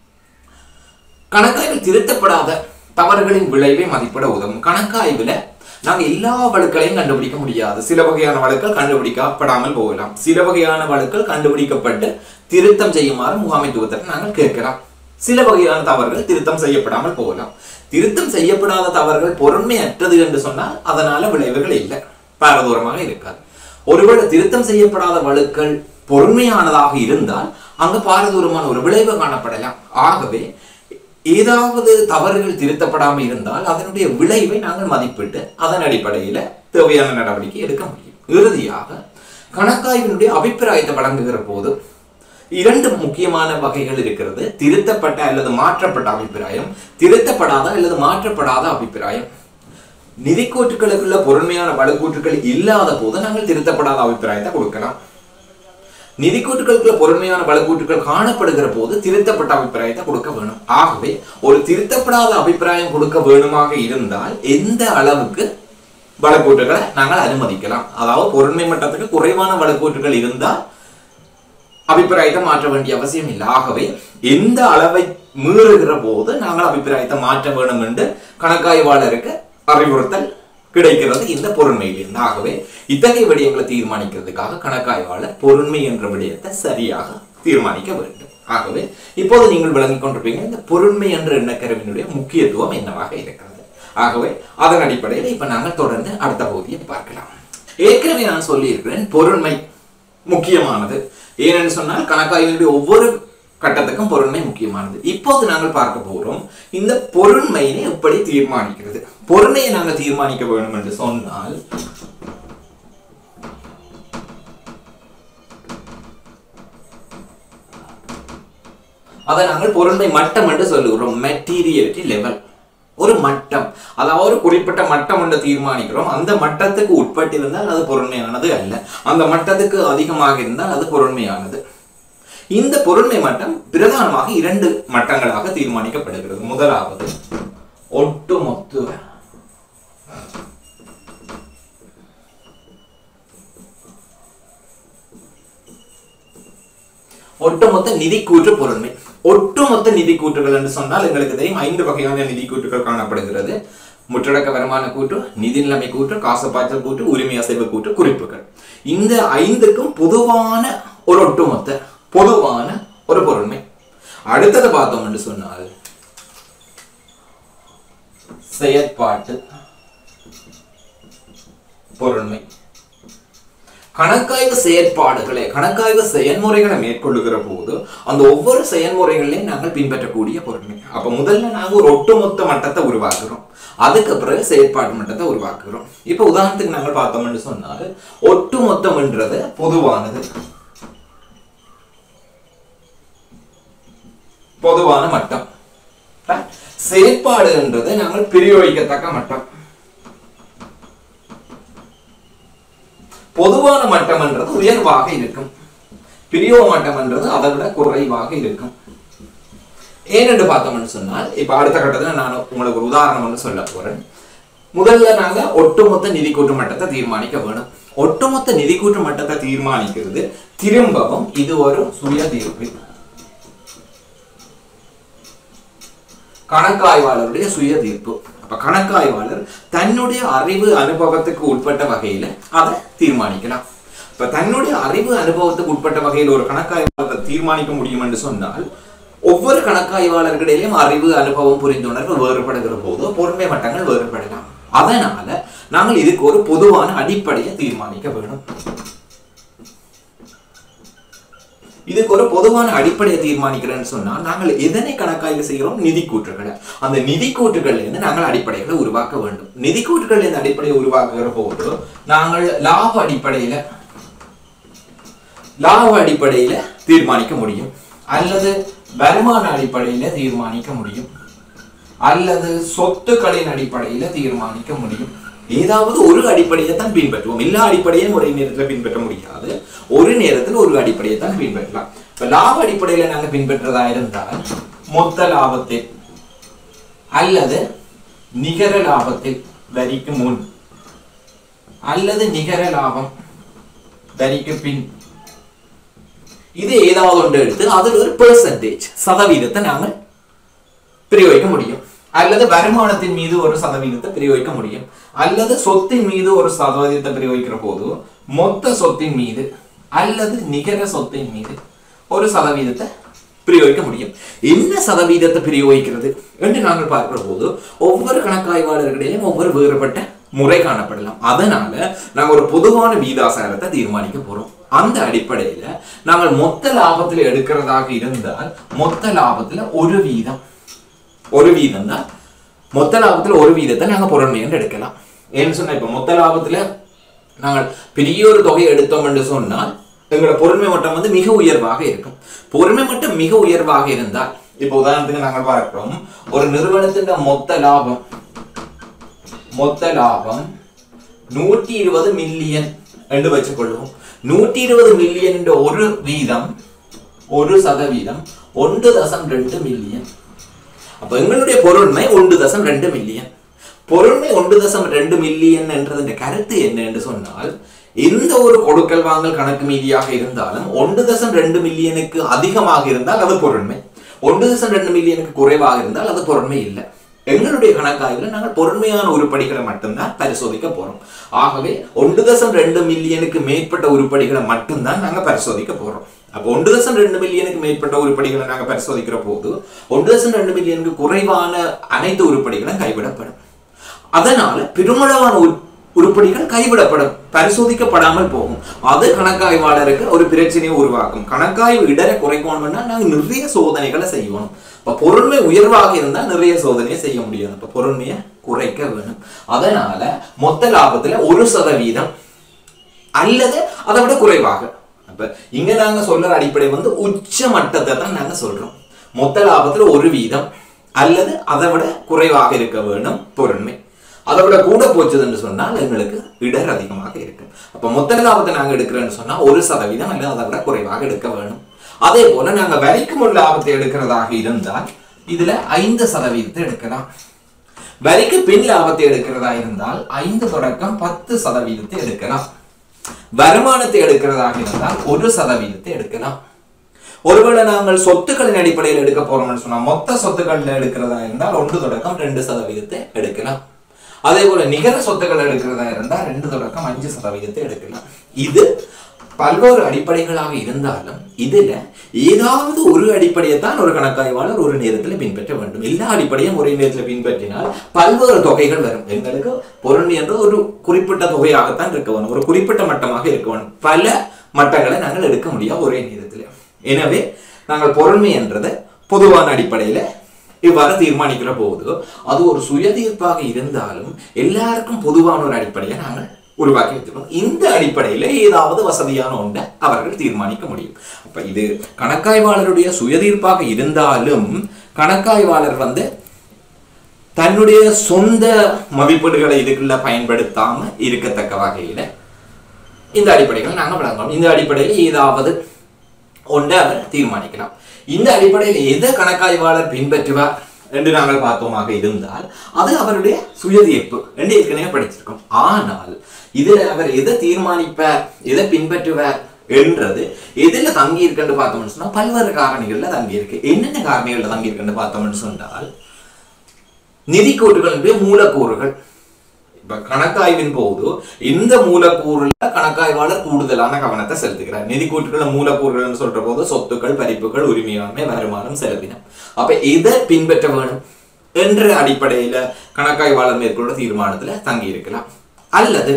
கணக்காய்வில் திருத்தப்படாத தவறுகளின் விளைவை மதிப்பிட உதவும் கணக்காய்வுல நாங்க எல்லா வழுக்களையும் கண்டுபிடிக்க முடியாது சில வகையான வழுக்கள் கண்டுபிடிக்கப்படாமல் போகலாம் சில வகையான வழுக்கள் கண்டுபிடிக்கப்பட்டு திருத்தம் செய்யுமாறு முகாமைத்துவத்தை நாங்கள் கேட்கலாம் சில வகையான தவறுகள் திருத்தம் செய்யப்படாமல் போகலாம் திருத்தம் செய்யப்படாத தவறுகள் பொருண்மையற்றது என்று சொன்னால் அதனால விளைவுகள் இல்லை பாரதூரமாக இருக்காது ஒருவேளை திருத்தம் செய்யப்படாத வழுக்கள் பொறுமையானதாக இருந்தால் அங்கு பாரதூரமான ஒரு விளைவு காணப்படலாம் ஆகவே ஏதாவது தவறுகள் திருத்தப்படாமல் இருந்தால் அதனுடைய விளைவை நாங்கள் மதிப்பிட்டு அதன் அடிப்படையில் தேவையான நடவடிக்கை எடுக்க முடியும் இறுதியாக கணக்காய்வினுடைய அபிப்பிராயத்தை வழங்குகிற போது இரண்டு முக்கியமான வகைகள் இருக்கிறது திருத்தப்பட்ட அல்லது மாற்றப்பட்ட அபிப்பிராயம் திருத்தப்படாத அல்லது மாற்றப்படாத அபிப்பிராயம் நிதிக்கூற்றுகளுக்குள்ள பொறுமையான வலுக்கூற்றுகள் இல்லாத போது நாங்கள் திருத்தப்படாத அபிப்பிராயத்தை கொடுக்கலாம் நிதிக்கூற்றுகளுக்குள்ள பொறுமையான வலுக்கூற்றுகள் காணப்படுகிற போது திருத்தப்பட்ட அபிப்பிராயத்தை கொடுக்க வேணும் ஆகவே ஒரு திருத்தப்படாத அபிப்பிராயம் கொடுக்க வேணுமாக இருந்தால் எந்த அளவுக்கு வழக்கூற்றுகளை நாங்கள் அனுமதிக்கலாம் அதாவது பொருண்மை மட்டத்துக்கு குறைவான வழக்கூற்றுகள் இருந்தால் அபிப்பிராயத்தை மாற்ற வேண்டிய அவசியம் இல்லை ஆகவே எந்த அளவை மீறுகிற போது நாங்கள் அபிப்பிராயத்தை மாற்ற வேண்டும் என்று கணக்காய்வாளருக்கு அறிவுறுத்தல் கிடைக்கிறது இந்த பொருண்மையிலிருந்து ஆகவே இத்தகைய விடயங்களை தீர்மானிக்கிறதுக்காக கணக்காய்வாளர் பொருண்மை என்ற விடயத்தை சரியாக தீர்மானிக்க வேண்டும் ஆகவே இப்போது நீங்கள் விளங்கிக் கொண்டிருப்பீங்க இந்த பொருண்மை என்ற எண்ணக்கருவினுடைய முக்கியத்துவம் என்னவாக இருக்கிறது ஆகவே அதன் அடிப்படையில் இப்ப நாங்கள் தொடர்ந்து அடுத்த பகுதியை பார்க்கலாம் ஏற்கனவே நான் சொல்லியிருக்கிறேன் பொருண்மை முக்கியமானது ஏனென்று சொன்னால் கணக்காய்வினுடைய ஒவ்வொரு கட்டத்துக்கும் பொருண்மை முக்கியமானது இப்போது நாங்கள் பார்க்க போறோம் இந்த பொருண்மையினை எப்படி தீர்மானிக்கிறது பொருண்மையை நாங்கள் தீர்மானிக்க வேண்டும் என்று சொன்னால் அதை நாங்கள் பொருண்மை மட்டம் என்று சொல்லுகிறோம் மெட்டீரியாலிட்டி லெவல் ஒரு மட்டம் அதாவது ஒரு குறிப்பிட்ட மட்டம் என்று தீர்மானிக்கிறோம் அந்த மட்டத்துக்கு உட்பட்டிருந்தால் அது பொருண்மையானது அல்ல அந்த மட்டத்துக்கு அதிகமாக இருந்தால் அது பொருண்மையானது இந்த பொருண்மை மட்டம் பிரதானமாக இரண்டு மட்டங்களாக தீர்மானிக்கப்படுகிறது முதலாவது ஒட்டுமொத்த ஒட்டுமொத்த நிதிக்கூற்று பொருண்மை ஒட்டுமொத்த நிதி கூற்றுகள் என்று சொன்னால் எங்களுக்கு தெரியும் ஐந்து வகையான நிதி கூற்றுகள் காணப்படுகிறது முற்றடக்க வருமான கூற்று நிதி நிலைமை கூற்று காசு பாய்ச்சல் கூற்று உரிமை அசைவு கூற்று குறிப்புகள் இந்த ஐந்துக்கும் பொதுவான ஒரு ஒட்டுமொத்த பொதுவான ஒரு பொருண்மை அடுத்தது பார்த்தோம் என்று சொன்னால் செயற்பாட்டு பொருண்மை கணக்காய்வு செயற்பாடுகளை கணக்காய்வு செயல்முறைகளை மேற்கொள்ளுகிற போது அந்த ஒவ்வொரு செயல்முறைகளையும் நாங்கள் பின்பற்றக்கூடிய பொருண்மை அப்ப முதல்ல நாங்கள் ஒரு ஒட்டுமொத்த மட்டத்தை உருவாக்குறோம் அதுக்கு பிறகு செயற்பாட்டு மட்டத்தை உருவாக்குகிறோம் இப்போ உதாரணத்துக்கு நாங்கள் பார்த்தோம்னு சொன்னால் ஒட்டுமொத்தம்ன்றது பொதுவானது பொதுவான மட்டம் Right? செயற்பாடுன்றது நாங்கள் பிரயோகிக்கத்தக்க மட்டம் பொதுவான மட்டம்ன்றது உயர்வாக இருக்கும் பிரியோக மட்டம்ன்றது அதை விட குறைவாக இருக்கும் ஏனென்று பார்த்தோம்னு சொன்னால் இப்ப அடுத்த கட்டத்துல நான் உங்களுக்கு ஒரு உதாரணம் ஒன்று சொல்ல போறேன் முதல்ல நாங்க ஒட்டுமொத்த நிதி கூட்டு மட்டத்தை தீர்மானிக்க வேணும் ஒட்டுமொத்த நிதி கூட்டு மட்டத்தை தீர்மானிக்கிறது திரும்பவும் இது ஒரு சுய தீர்ப்பு கணக்காய்வாளருடைய சுய தீர்ப்பு அப்ப கணக்காய்வாளர் தன்னுடைய அறிவு அனுபவத்துக்கு உட்பட்ட வகையில அதை தீர்மானிக்கலாம் இப்ப தன்னுடைய அறிவு அனுபவத்துக்கு உட்பட்ட வகையில் ஒரு கணக்காய்வாளரை தீர்மானிக்க முடியும் என்று சொன்னால் ஒவ்வொரு கணக்காய்வாளர்களிடையிலும் அறிவு அனுபவம் புரிந்துணர்வு வேறுபடுகிற போது பொறுமை மட்டங்கள் வேறுபடலாம் அதனால நாங்கள் இதுக்கு ஒரு பொதுவான அடிப்படையை தீர்மானிக்க வேணும் இதுக்கு ஒரு பொதுவான அடிப்படையை தீர்மானிக்கிறேன்னு சொன்னால் நாங்கள் எதனை கணக்காய்வு செய்கிறோம் நிதி கூற்றுகளை அந்த நிதி கூற்றுகள்ல இருந்து நாங்கள் அடிப்படைகளை உருவாக்க வேண்டும் நிதி கூற்றுகள் இந்த அடிப்படையை உருவாக்குகிற போது நாங்கள் லாப அடிப்படையில லாப அடிப்படையில தீர்மானிக்க முடியும் அல்லது வருமான அடிப்படையில தீர்மானிக்க முடியும் அல்லது சொத்துக்களின் அடிப்படையில தீர்மானிக்க முடியும் ஏதாவது ஒரு அடிப்படையை தான் பின்பற்றுவோம் எல்லா அடிப்படையும் ஒரே நேரத்தில் பின்பற்ற முடியாது ஒரு நேரத்தில் ஒரு அடிப்படையை தான் பின்பற்றலாம் இப்ப லாப அடிப்படையில நாங்க பின்பற்றதா இருந்தால் மொத்த லாபத்தில் அல்லது நிகர லாபத்தில் வரிக்கு முன் அல்லது நிகர லாபம் வரிக்கு பின் இது ஏதாவது ஒன்று எடுத்து அதில் ஒரு பெர்சன்டேஜ் சதவீதத்தை நாங்கள் பிரயோகிக்க முடியும் அல்லது வருமானத்தின் மீது ஒரு சதவீதத்தை பிரயோகிக்க முடியும் அல்லது சொத்தின் மீது ஒரு சதவீதத்தை பிரயோகிக்கிற போது மொத்த சொத்தின் மீது அல்லது நிகர சொத்தின் மீது ஒரு சதவீதத்தை பிரயோகிக்க முடியும் என்ன சதவீதத்தை பிரயோகிக்கிறது என்று நாங்கள் பார்க்கிற போது ஒவ்வொரு கணக்காய்வாளர்களிடையும் ஒவ்வொரு வேறுபட்ட முறை காணப்படலாம் அதனால நாங்க ஒரு பொதுவான வீதாசாரத்தை தீர்மானிக்க போறோம் அந்த அடிப்படையில நாங்கள் மொத்த லாபத்துல எடுக்கிறதாக இருந்தால் மொத்த லாபத்துல ஒரு வீதம் ஒரு வீதம் தான் மொத்த லாபத்துல ஒரு வீதத்தை நாங்க பொருண்மைன்னு எடுக்கலாம் ஏன்னு சொன்னா இப்ப மொத்த லாபத்துல நாங்கள் பெரிய ஒரு தொகையை எடுத்தோம் என்று சொன்னால் எங்களோட பொருண்மை மட்டம் வந்து மிக உயர்வாக இருக்கும் பொறுமை மட்டம் மிக உயர்வாக இருந்தால் இப்ப உதாரணத்துக்கு நாங்கள் பார்க்கிறோம் ஒரு நிறுவனத்தின் மொத்த லாபம் மொத்த லாபம் நூற்றி இருபது மில்லியன் என்று வச்சுக்கொள்வோம் நூற்றி இருபது மில்லியன் என்ற ஒரு வீதம் ஒரு சதவீதம் ஒன்று தசம் ரெண்டு மில்லியன் அப்ப எங்களுடைய பொருண்மை ஒன்று தசம் ரெண்டு மில்லியன் பொருண்மை ஒன்று தசம் ரெண்டு மில்லியன் என்றதன் கருத்து என்ன என்று சொன்னால் எந்த ஒரு கொடுக்கல் வாங்கல் கணக்கு மீதியாக இருந்தாலும் ஒன்று தசம் ரெண்டு மில்லியனுக்கு அதிகமாக இருந்தால் அது பொருண்மை ஒன்று தசம் ரெண்டு மில்லியனுக்கு குறைவாக இருந்தால் அது பொருண்மை இல்லை எங்களுடைய கணக்காய்வில் நாங்கள் பொருண்மையான உருப்படிகளை மட்டும்தான் பரிசோதிக்க போறோம் ஆகவே ஒன்று தசம் ரெண்டு மில்லியனுக்கு மேற்பட்ட உருப்படிகளை மட்டும்தான் நாங்க பரிசோதிக்க போறோம் அப்போ ஒன்று தசம் ரெண்டு மில்லியனுக்கு மேற்பட்ட உருப்படிகளை நாங்க பரிசோதிக்கிற போது ஒன்று தசம் ரெண்டு மில்லியனுக்கு குறைவான அனைத்து உருப்படிகளும் கைவிடப்படும் அதனால பெருமளவான உரு- உருப்படிகள் கைவிடப்படும் பரிசோதிக்கப்படாமல் போகும் அது கணக்காய்வாளருக்கு ஒரு பிரச்சனையை உருவாக்கும் கணக்காய்வு இடரை குறைக்கணும்னா நாங்கள் நிறைய சோதனைகளை செய்யணும் இப்ப பொருண்மை உயர்வாக இருந்தால் நிறைய சோதனையை செய்ய முடியாது இப்ப பொருண்மையை குறைக்க வேணும் அதனால மொத்த லாபத்துல ஒரு சதவீதம் அல்லது அதை விட குறைவாக அப்ப இங்க நாங்க சொல்ற அடிப்படை வந்து உச்ச மட்டத்தை தான் நாங்க சொல்றோம் மொத்த லாபத்துல ஒரு வீதம் அல்லது அதை விட குறைவாக இருக்க வேணும் பொருண்மை அதை விட கூட போச்சுதுன்னு சொன்னால் எங்களுக்கு இடர் அதிகமாக இருக்கு அப்ப மொத்த லாபத்தை நாங்க எடுக்கிறோம்னு சொன்னா ஒரு சதவீதம் அல்லது அதை விட குறைவாக எடுக்க வேணும் அதே போல நாங்க வரிக்கு முன் லாபத்தை எடுக்கிறதாக இருந்தால் இதுல ஐந்து சதவீதத்தை எடுக்கலாம் வரிக்கு பின் லாபத்தை எடுக்கிறதா இருந்தால் ஐந்து தொடக்கம் பத்து சதவீதத்தை எடுக்கலாம் வருமானத்தை எடுக்கிறதாக இருந்தால் ஒரு சதவீதத்தை எடுக்கலாம் ஒருவேளை நாங்கள் சொத்துக்களின் அடிப்படையில் எடுக்க போறோம்னு சொன்னா மொத்த சொத்துக்கள்ல எடுக்கிறதா இருந்தால் ஒன்று தொடக்கம் ரெண்டு சதவீதத்தை எடுக்கலாம் அதே போல நிகர சொத்துக்கள் எடுக்கிறதா இருந்தால் ரெண்டு தொடக்கம் அஞ்சு சதவீதத்தை எடுக்கலாம் இது பல்வேறு அடிப்படைகளாக இருந்தாலும் இதுல ஏதாவது ஒரு அடிப்படையை தான் ஒரு கணக்காய்வாளர் ஒரு நேரத்தில் பின்பற்ற வேண்டும் எல்லா அடிப்படையும் ஒரே நேரத்தில் பின்பற்றினால் பல்வேறு தொகைகள் வரும் எங்களுக்கு பொருள் என்ற ஒரு குறிப்பிட்ட தொகையாகத்தான் இருக்க வேணும் ஒரு குறிப்பிட்ட மட்டமாக இருக்க வேணும் பல மட்டங்களை நாங்கள் எடுக்க முடியாது ஒரே நேரத்தில் எனவே நாங்கள் பொருண்மை என்றதை பொதுவான அடிப்படையில இவ்வாறு தீர்மானிக்கிற போது அது ஒரு சுயதீர்ப்பாக இருந்தாலும் எல்லாருக்கும் பொதுவான ஒரு அடிப்படையை நாங்கள் உருவாக்கி வச்சிருக்கோம் இந்த அடிப்படையில் ஏதாவது வசதியான ஒன்றை அவர்கள் தீர்மானிக்க முடியும் அப்ப இது கணக்காய்வாளருடைய சுயதீர்ப்பாக இருந்தாலும் கணக்காய்வாளர் வந்து தன்னுடைய சொந்த மதிப்பீடுகளை இதுக்குள்ள பயன்படுத்தாம இருக்கத்தக்க வகையில இந்த அடிப்படைகளை நாங்கள் வழங்கலாம் இந்த அடிப்படையில் ஏதாவது ஒன்றை அவர் தீர்மானிக்கலாம் இந்த அடிப்படையில் எதை கணக்காய்வாளர் பின்பற்றுவார் என்று நாங்கள் பார்த்தோமாக இருந்தால் அது அவருடைய சுயதீர்ப்பு என்று ஏற்கனவே படிச்சிருக்கோம் ஆனால் இதில் அவர் எதை தீர்மானிப்பார் எதை பின்பற்றுவார் என்றது எதுல தங்கி இருக்குன்னு பார்த்தோம்னு சொன்னா பல்வேறு காரணிகள்ல தங்கி இருக்கு என்னென்ன காரணிகள்ல தங்கி இருக்குன்னு பார்த்தோம்னு சொன்னால் நிதிக்கூட்டுகளுடைய மூலக்கூறுகள் இப்ப கணக்காய்வின் போது இந்த மூலக்கூறுல கணக்காய்வாளர் கூடுதலான கவனத்தை செலுத்துகிறார் நிதிக்கூட்டுகள மூலக்கூறுகள்னு சொல்ற போது சொத்துக்கள் பறிப்புகள் உரிமையாண்மை வருமானம் செலவினம் அப்ப எதை பின்பற்ற வேணும் என்ற அடிப்படையில கணக்காய்வாளர் மேற்கொள்ள தீர்மானத்துல தங்கி இருக்கலாம் அல்லது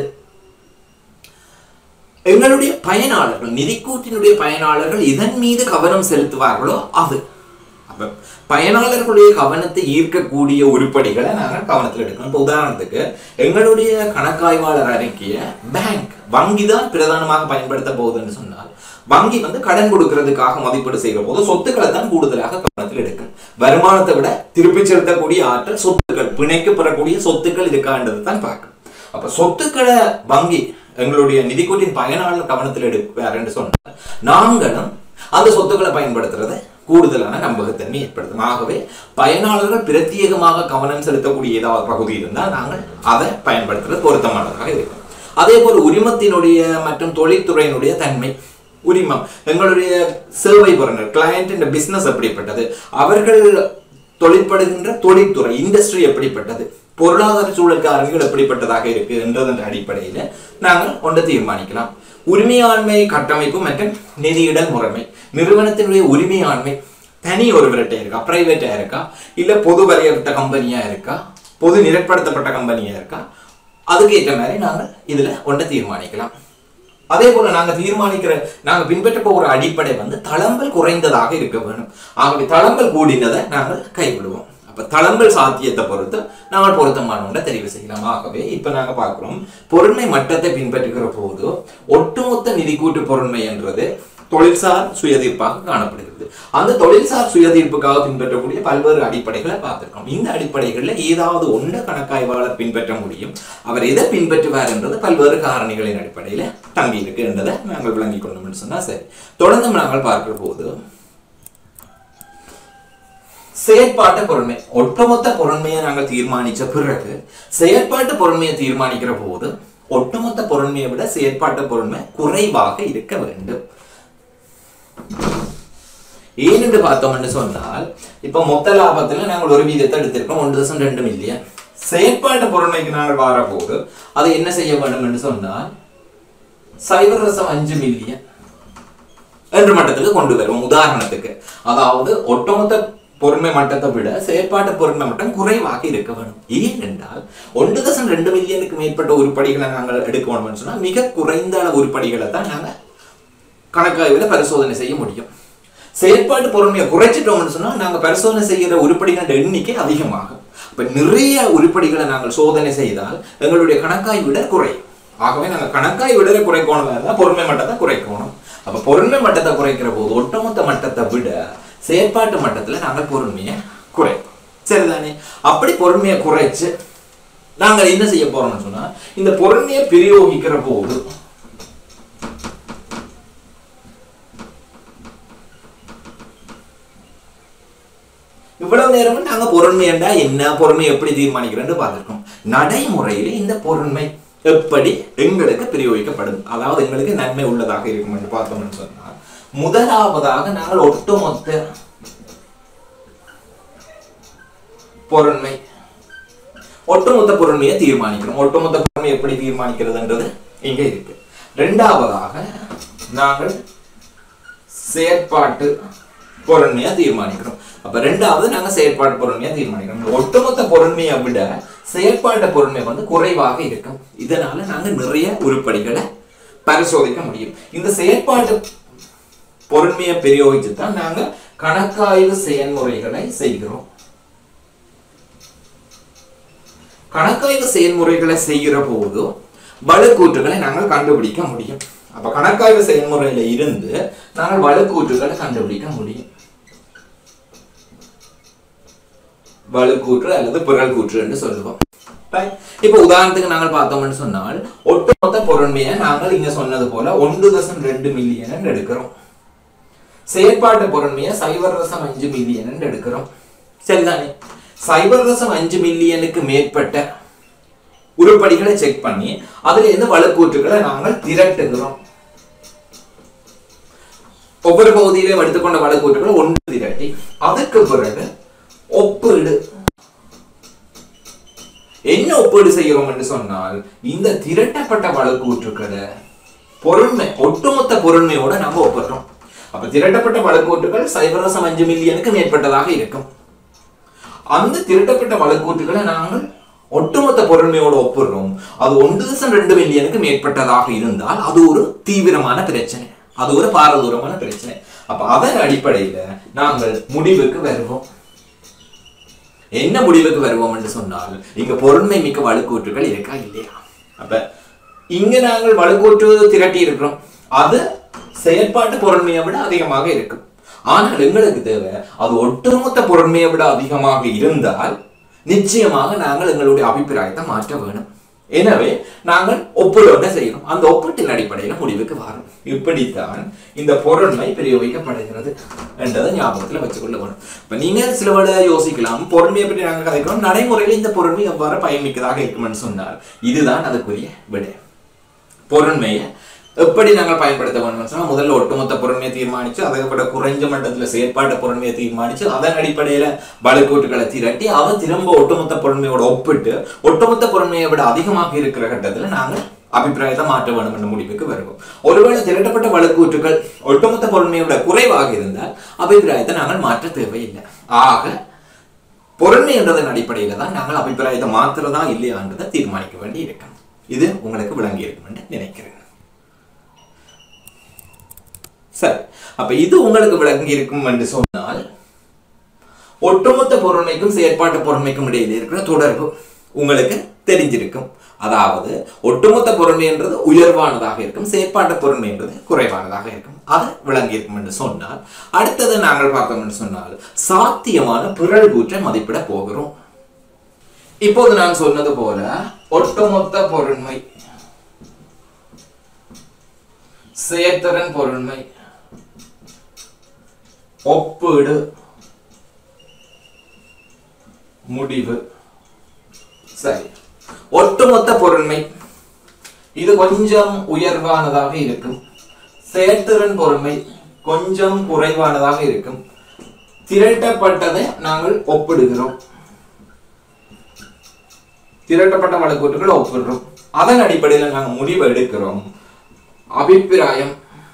எங்களுடைய பயனாளர்கள் நிதிக்கூட்டினுடைய பயனாளர்கள் இதன் மீது கவனம் செலுத்துவார்களோ அது அப்ப பயனாளர்களுடைய கவனத்தை ஈர்க்கக்கூடிய உருப்படிகளை நாங்கள் கவனத்தில் எடுக்கணும் இப்போ உதாரணத்துக்கு எங்களுடைய கணக்காய்வாளர் அறிக்கைய பேங்க் வங்கி தான் பிரதானமாக பயன்படுத்த போகுதுன்னு சொன்னால் வங்கி வந்து கடன் கொடுக்கறதுக்காக மதிப்பீடு செய்கிற போது சொத்துக்களை தான் கூடுதலாக கவனத்தில் எடுக்கும் வருமானத்தை விட திருப்பி செலுத்தக்கூடிய ஆற்றல் சொத்துக்கள் பிணைக்கு பெறக்கூடிய சொத்துக்கள் இருக்கான்றது தான் பார்க்கும் அப்ப சொத்துக்களை வங்கி எங்களுடைய நிதிக்கூட்டின் பயனாளர் கவனத்தில் எடுப்பார் என்று சொன்னால் நாங்களும் அந்த சொத்துக்களை பயன்படுத்துறதை கூடுதலான நம்பகத்தன்மை ஏற்படுத்தும் ஆகவே பயனாளர்கள் பிரத்யேகமாக கவனம் செலுத்தக்கூடிய ஏதாவது பகுதி இருந்தால் நாங்கள் அதை பயன்படுத்துறது பொருத்தமானதாக இருக்கும் அதே போல் உரிமத்தினுடைய மற்றும் தொழில்துறையினுடைய தன்மை உரிமம் எங்களுடைய சேவை புறனர் கிளையண்ட் இந்த பிசினஸ் எப்படிப்பட்டது அவர்கள் தொழிற்படுகின்ற தொழில்துறை இண்டஸ்ட்ரி எப்படிப்பட்டது பொருளாதார சூழல் காரணிகள் எப்படிப்பட்டதாக இருக்கு என்றதன் அடிப்படையில் நாங்கள் ஒன்றை தீர்மானிக்கலாம் உரிமையாண்மை கட்டமைப்பு மற்றும் நிதியிடல் முறைமை நிறுவனத்தினுடைய உரிமையாண்மை தனி ஒருவர்கிட்ட இருக்கா பிரைவேட்டா இருக்கா இல்ல பொது வரையப்பட்ட கம்பெனியா இருக்கா பொது நிரட்படுத்தப்பட்ட கம்பெனியா இருக்கா அதுக்கு ஏற்ற மாதிரி நாங்கள் இதுல ஒன்றை தீர்மானிக்கலாம் அதே போல நாங்க தீர்மானிக்கிற நாங்க பின்பற்ற போகிற அடிப்படை வந்து தளம்பல் குறைந்ததாக இருக்க வேணும் ஆகவே தளம்பல் கூடினதை நாங்கள் கைவிடுவோம் அப்ப தளம்பல் சாத்தியத்தை பொறுத்து நாங்கள் பொருத்தமான ஒன்றை தெரிவு செய்யலாம் ஆகவே இப்ப நாங்க பார்க்கிறோம் பொருண்மை மட்டத்தை பின்பற்றுகிற போது ஒட்டுமொத்த நிதிக்கூட்டு பொருண்மை என்றது தொழில்சார் சுயதீர்ப்பாக காணப்படுகிறது அந்த தொழில்சார் சுயதீர்ப்புக்காக பின்பற்றக்கூடிய பல்வேறு அடிப்படைகளை பார்த்திருக்கோம் இந்த அடிப்படைகளில் ஏதாவது ஒன்றை கணக்காய்வாளர் பின்பற்ற முடியும் அவர் எதை பின்பற்றுவார் என்றது பல்வேறு காரணிகளின் அடிப்படையில் தங்கி இருக்கு என்றதை நாங்கள் விளங்கிக் கொண்டோம்னு சொன்னா சரி தொடர்ந்து நாங்கள் பார்க்கிற போது செயற்பாட்டு பொருண்மை ஒட்டுமொத்த பொருண்மையை நாங்கள் தீர்மானிச்ச பிறகு செயற்பாட்டு பொருண்மையை தீர்மானிக்கிற போது ஒட்டுமொத்த பொருண்மையை விட செயற்பாட்டு பொருண்மை குறைவாக இருக்க வேண்டும் ஏன் என்று பார்த்தோம்னு சொன்னால் இப்ப மொத்த லாபத்துல நாங்கள் ஒரு வீதத்தை எடுத்திருக்கோம் ஒன்று தசம் ரெண்டு மில்லியன் செயற்பாட்டு பொருண்மைக்கு நாங்கள் வர போது அதை என்ன செய்ய வேண்டும் என்று சொன்னால் சைபர் ரசம் அஞ்சு மில்லியன் என்ற மட்டத்துக்கு கொண்டு வருவோம் உதாரணத்துக்கு அதாவது ஒட்டுமொத்த பொறுமை மட்டத்தை விட செயற்பாட்டு பொறுமை மட்டம் குறைவாக இருக்க வேண்டும் ஏனென்றால் ஒன்று தசம் ரெண்டு மில்லியனுக்கு மேற்பட்ட உருப்படிகளை நாங்கள் எடுக்க வேணும்னு சொன்னால் மிக குறைந்த அளவு உருப்படிகளை தான் நாங்கள் கணக்காய்வில் பரிசோதனை செய்ய முடியும் செயற்பாட்டு பொறுமையை குறைச்சிட்டோம்னு சொன்னால் நாங்கள் பரிசோதனை செய்கிற உருப்படிகளோட எண்ணிக்கை அதிகமாகும் அப்ப நிறைய உருப்படிகளை நாங்கள் சோதனை செய்தால் எங்களுடைய கணக்காய் விட குறையும் ஆகவே நாங்கள் கணக்காய் விட குறைக்கணும் இருந்தால் பொறுமை மட்டத்தை குறைக்கணும் அப்ப பொறுமை மட்டத்தை குறைக்கிற போது ஒட்டுமொத்த மட்டத்தை விட செயற்பாட்டு மட்டத்துல நாங்கள் பொறுமையை குறைப்போம் சரிதானே அப்படி பொறுமையை குறைச்சு நாங்கள் என்ன செய்ய போறோம்னு சொன்னா இந்த பொறுமையை பிரயோகிக்கிற போது இவ்வளவு நேரமும் நாங்க பொருண்மையண்டா என்ன பொறுமை எப்படி தீர்மானிக்கிறோம்னு பார்த்திருக்கோம் நடைமுறையில இந்த பொருண்மை எப்படி எங்களுக்கு பிரயோகிக்கப்படும் அதாவது எங்களுக்கு நன்மை உள்ளதாக இருக்கும் என்று பார்த்தோம்னு சொன்னால் முதலாவதாக நாங்கள் ஒட்டுமொத்த பொருண்மை ஒட்டுமொத்த பொருண்மையை தீர்மானிக்கிறோம் ஒட்டுமொத்த பொருண்மை எப்படி தீர்மானிக்கிறதுன்றது இங்க இருக்கு ரெண்டாவதாக நாங்கள் செயற்பாட்டு பொருண்மையா தீர்மானிக்கிறோம் அப்ப ரெண்டாவது நாங்க செயற்பாட்டு பொருண்மையா தீர்மானிக்கிறோம் ஒட்டுமொத்த பொருண்மையை விட செயற்பாட்டு பொருண்மை வந்து குறைவாக இருக்கும் இதனால நாங்க நிறைய உருப்படிகளை பரிசோதிக்க முடியும் இந்த செயற்பாட்டு பொருண்மையை பிரயோகிச்சு தான் நாங்க கணக்காய்வு செயல்முறைகளை செய்கிறோம் கணக்காய்வு செயல்முறைகளை செய்கிற போது வலுக்கூற்றுகளை நாங்கள் கண்டுபிடிக்க முடியும் அப்ப கணக்காய்வு செயல்முறையில இருந்து நாங்கள் வலுக்கூற்றுகளை கண்டுபிடிக்க முடியும் வலுக்கூற்று அல்லது பிறல் கூற்று என்று சொல்லுவோம் Right? இப்ப உதாரணத்துக்கு நாங்கள் பார்த்தோம்னு சொன்னால் ஒட்டுமொத்த பொருண்மையை நாங்கள் இங்க சொன்னது போல ஒன்று தசம் ரெண்டு மில்லியன் எடுக்கிறோம் செயற்பாட்டு பொருண்மையை சைபர் ரசம் அஞ்சு மில்லியன் எடுக்கிறோம் சரிதானே சைபர் ரசம் அஞ்சு மில்லியனுக்கு மேற்பட்ட உருப்படிகளை செக் பண்ணி அதுல இருந்து வலுக்கூற்றுகளை நாங்கள் திரட்டுகிறோம் ஒவ்வொரு பகுதியிலையும் எடுத்துக்கொண்ட வலுக்கூற்றுகளை ஒன்று திரட்டி அதுக்கு பிறகு ஒப்பீடு என்ன ஒப்பீடு செய்கிறோம் என்று சொன்னால் இந்த திரட்டப்பட்ட வழக்கூற்றுக்களை பொருண்மை ஒட்டுமொத்த பொருண்மையோட நம்ம ஒப்பிடுறோம் அப்ப திரட்டப்பட்ட வழக்கூற்றுகள் சைபரசம் அஞ்சு மில்லியனுக்கு மேற்பட்டதாக இருக்கும் அந்த திரட்டப்பட்ட வழக்கூற்றுகளை நாங்கள் ஒட்டுமொத்த பொருண்மையோட ஒப்பிடுறோம் அது ஒன்று தசம் ரெண்டு மில்லியனுக்கு மேற்பட்டதாக இருந்தால் அது ஒரு தீவிரமான பிரச்சனை அது ஒரு பாரதூரமான பிரச்சனை அப்ப அதன் அடிப்படையில நாங்கள் முடிவுக்கு வருவோம் என்ன முடிவுக்கு வருவோம் என்று சொன்னால் இங்க பொருண்மை மிக்க வலுக்கூற்றுகள் இருக்கா இல்லையா அப்ப இங்க நாங்கள் வலுக்கூற்று திரட்டி இருக்கிறோம் அது செயற்பாட்டு பொருண்மையை விட அதிகமாக இருக்கும் ஆனால் எங்களுக்கு தேவை அது ஒட்டுமொத்த பொருண்மையை விட அதிகமாக இருந்தால் நிச்சயமாக நாங்கள் எங்களுடைய அபிப்பிராயத்தை மாற்ற வேணும் எனவே நாங்கள் ஒப்பிடோட செய்யணும் அந்த ஒப்பீட்டின் அடிப்படையில் முடிவுக்கு வரும் இப்படித்தான் இந்த பொருண்மை பிரயோகிக்கப்படுகிறது என்றதை ஞாபகத்தில் வச்சுக்கொள்ள வேணும் இப்ப நீங்க சில வேளை யோசிக்கலாம் பொருண்மையை பற்றி நாங்கள் கதைக்கிறோம் நடைமுறையில் இந்த பொருண்மை எவ்வாறு பயன்மிக்கதாக இருக்குமென்னு சொன்னார் இதுதான் அதுக்குரிய விடை பொருண்மையை எப்படி நாங்கள் பயன்படுத்த வேண்டும் சொன்னா முதல்ல ஒட்டுமொத்த பொருண்மையை தீர்மானிச்சு அதை விட குறைஞ்ச மட்டத்துல செயற்பாட்டு பொருண்மையை தீர்மானிச்சு அதன் அடிப்படையில வலுக்கூட்டுகளை திரட்டி அவ திரும்ப ஒட்டுமொத்த பொருண்மையோட ஒப்பிட்டு ஒட்டுமொத்த பொருண்மையை விட அதிகமாக இருக்கிற கட்டத்துல நாங்கள் அபிப்பிராயத்தை மாற்ற வேண்டும் என்ற முடிவுக்கு வருவோம் ஒருவேளை திரட்டப்பட்ட வழக்கூற்றுகள் ஒட்டுமொத்த பொருண்மையை விட குறைவாக இருந்தால் அபிப்பிராயத்தை நாங்கள் மாற்ற தேவையில்லை ஆக பொருண்மை என்றதன் அடிப்படையில தான் நாங்கள் அபிப்பிராயத்தை மாத்துறதா இல்லையான்றதை தீர்மானிக்க வேண்டி இருக்கும் இது உங்களுக்கு விளங்கி இருக்கும் என்று நினைக்கிறேன் சரி அப்ப இது உங்களுக்கு விளங்கி இருக்கும் என்று சொன்னால் ஒட்டுமொத்த பொருண்மைக்கும் செயற்பாட்டு பொருண்மைக்கும் இடையில் இருக்கிற தொடர்பு உங்களுக்கு தெரிஞ்சிருக்கும் அதாவது ஒட்டுமொத்த பொருண்மை என்றது உயர்வானதாக இருக்கும் செயற்பாட்டு பொருண்மை என்றது குறைவானதாக இருக்கும் அது விளங்கி இருக்கும் என்று சொன்னால் அடுத்தது நாங்கள் பார்த்தோம் என்று சொன்னால் சாத்தியமான பிறல் கூற்றை மதிப்பிட போகிறோம் இப்போது நான் சொன்னது போல ஒட்டுமொத்த பொருண்மை செயற்திறன் பொருண்மை ஒப்பீடு முடிவு சரி ஒட்டுமொத்த பொருண்மை இது கொஞ்சம் உயர்வானதாக இருக்கும் செயற்திறன் பொருண்மை கொஞ்சம் குறைவானதாக இருக்கும் திரட்டப்பட்டதை நாங்கள் ஒப்பிடுகிறோம் திரட்டப்பட்ட வழக்கூற்றுகள் ஒப்பிடுறோம் அதன் அடிப்படையில் நாங்கள் முடிவு எடுக்கிறோம் அபிப்பிராயம்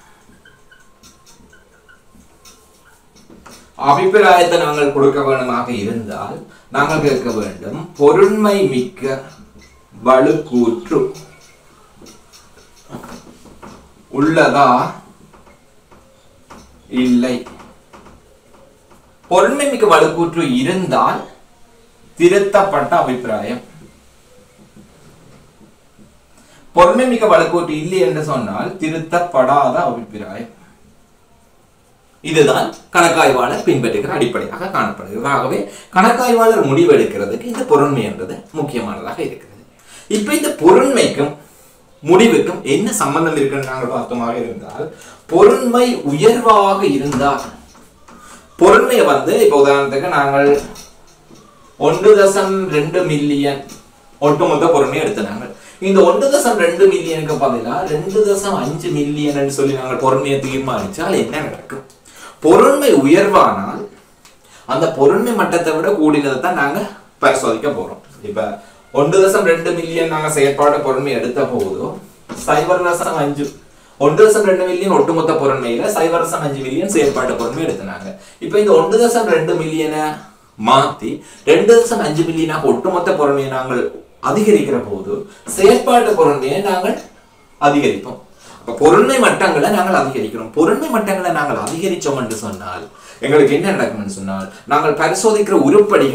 அபிப்பிராயத்தை நாங்கள் கொடுக்க வேண்டுமாக இருந்தால் நாங்கள் கேட்க வேண்டும் பொருண்மை மிக்க வலுக்கூற்று உள்ளதா இல்லை பொருண்மை மிக்க வலுக்கூற்று இருந்தால் திருத்தப்பட்ட அபிப்பிராயம் பொருண்மை மிக்க வலுக்கூற்று இல்லை என்று சொன்னால் திருத்தப்படாத அபிப்பிராயம் இதுதான் கணக்காய்வாளர் பின்பற்றுகிற அடிப்படையாக காணப்படுகிறது ஆகவே கணக்காய்வாளர் முடிவெடுக்கிறதுக்கு இந்த பொருண்மை என்பது முக்கியமானதாக இருக்கிறது இப்ப இந்த பொருண்மைக்கும் முடிவுக்கும் என்ன சம்பந்தம் இருக்குன்னு நாங்கள் பார்த்தோமாக இருந்தால் பொருண்மை உயர்வாக இருந்தால் பொருண்மையை வந்து இப்ப உதாரணத்துக்கு நாங்கள் ஒன்று தசம் ரெண்டு மில்லியன் ஒட்டுமொத்த பொருண்மை எடுத்தாங்க இந்த ஒன்று தசம் ரெண்டு மில்லியனுக்கு பதிலா ரெண்டு தசம் அஞ்சு மில்லியன் சொல்லி நாங்கள் பொருண்மையை தீர்மானிச்சால் என்ன நடக்கும் பொருண்மை உயர்வானால் அந்த பொருண்மை மட்டத்தை விட கூடினதை தான் நாங்க பரிசோதிக்க போறோம் இப்ப ஒன்று தசம் ரெண்டு மில்லியன் நாங்க செயற்பாடு பொருண்மை எடுத்த போதும் சைபர் தசம் அஞ்சு ஒன்று தசம் ரெண்டு மில்லியன் ஒட்டுமொத்த பொருண்மையில சைபர் தசம் அஞ்சு மில்லியன் செயற்பாட்டு பொருண்மை எடுத்தினாங்க இப்ப இந்த ஒன்று தசம் ரெண்டு மில்லியனை மாத்தி ரெண்டு தசம் அஞ்சு மில்லியனாக ஒட்டுமொத்த பொருண்மையை நாங்கள் அதிகரிக்கிற போது செயற்பாட்டு பொருண்மையை நாங்கள் அதிகரிப்போம் அப்ப பொருண்மை மட்டங்களை நாங்கள் அதிகரிக்கிறோம் பொருண்மை மட்டங்களை நாங்கள் அதிகரிச்சோம் என்று சொன்னால் எங்களுக்கு என்ன நடக்கும்னு சொன்னால் நாங்கள் பரிசோதிக்கிற உருப்படிகள்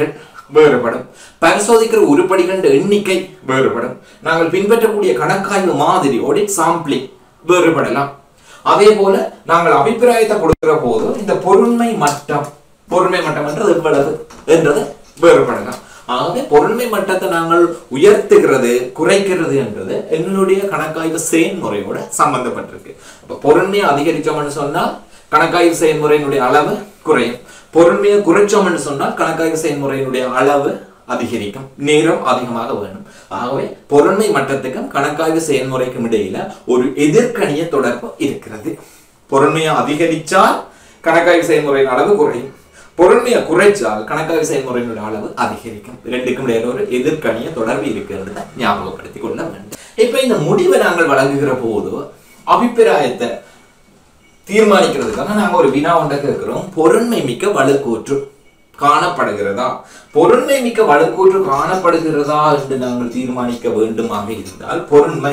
வேறுபடும் பரிசோதிக்கிற உருப்படிகளின் எண்ணிக்கை வேறுபடும் நாங்கள் பின்பற்றக்கூடிய கணக்காய்வு மாதிரி ஆடிட் சாம்பிளிங் வேறுபடலாம் அதே போல நாங்கள் அபிப்பிராயத்தை கொடுக்கிற போது இந்த பொருண்மை மட்டம் பொருண்மை மட்டம் என்றது எவ்வளவு என்றது வேறுபடலாம் ஆகவே பொருண்மை மட்டத்தை நாங்கள் உயர்த்துகிறது குறைக்கிறது என்றது எங்களுடைய கணக்காய்வு செயல்முறையோட சம்பந்தப்பட்டிருக்கு இப்ப பொருண்மையை அதிகரிச்சோம்னு சொன்னால் கணக்காய்வு செயல்முறையினுடைய அளவு குறையும் பொருண்மையை குறைச்சோம்னு சொன்னால் கணக்காய்வு செயல்முறையினுடைய அளவு அதிகரிக்கும் நேரம் அதிகமாக வேணும் ஆகவே பொருண்மை மட்டத்துக்கும் கணக்காய்வு செயல்முறைக்கும் இடையில ஒரு எதிர்கணிய தொடர்பு இருக்கிறது பொருண்மையை அதிகரிச்சால் கணக்காய்வு செயல்முறையின் அளவு குறையும் பொருண்மையை குறைச்சால் கணக்காய்வு செயல்முறையினுடைய அளவு அதிகரிக்கும் ரெண்டுக்கும் இடையில ஒரு எதிர்கணிய தொடர்பு இருக்கிறது ஞாபகப்படுத்திக் கொள்ள வேண்டும் இப்ப இந்த முடிவை நாங்கள் வழங்குகிற போது அபிப்பிராயத்தை தீர்மானிக்கிறதுக்காக நாங்க ஒரு வினா ஒன்றை கேட்கிறோம் பொருண்மை மிக்க வலுக்கூற்று காணப்படுகிறதா பொருண்மை மிக்க வலுக்கூற்று காணப்படுகிறதா என்று நாங்கள் தீர்மானிக்க வேண்டுமாக இருந்தால் பொருண்மை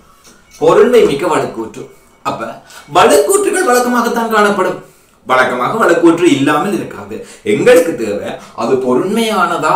பொருண்மை மிக்க வலுக்கூற்று அப்ப வலுக்கூற்றுகள் வழக்கமாகத்தான் காணப்படும் வழக்கமாக வழக்கூற்று இல்லாமல் இருக்காது எங்களுக்கு தேவை அது பொருண்மையானதா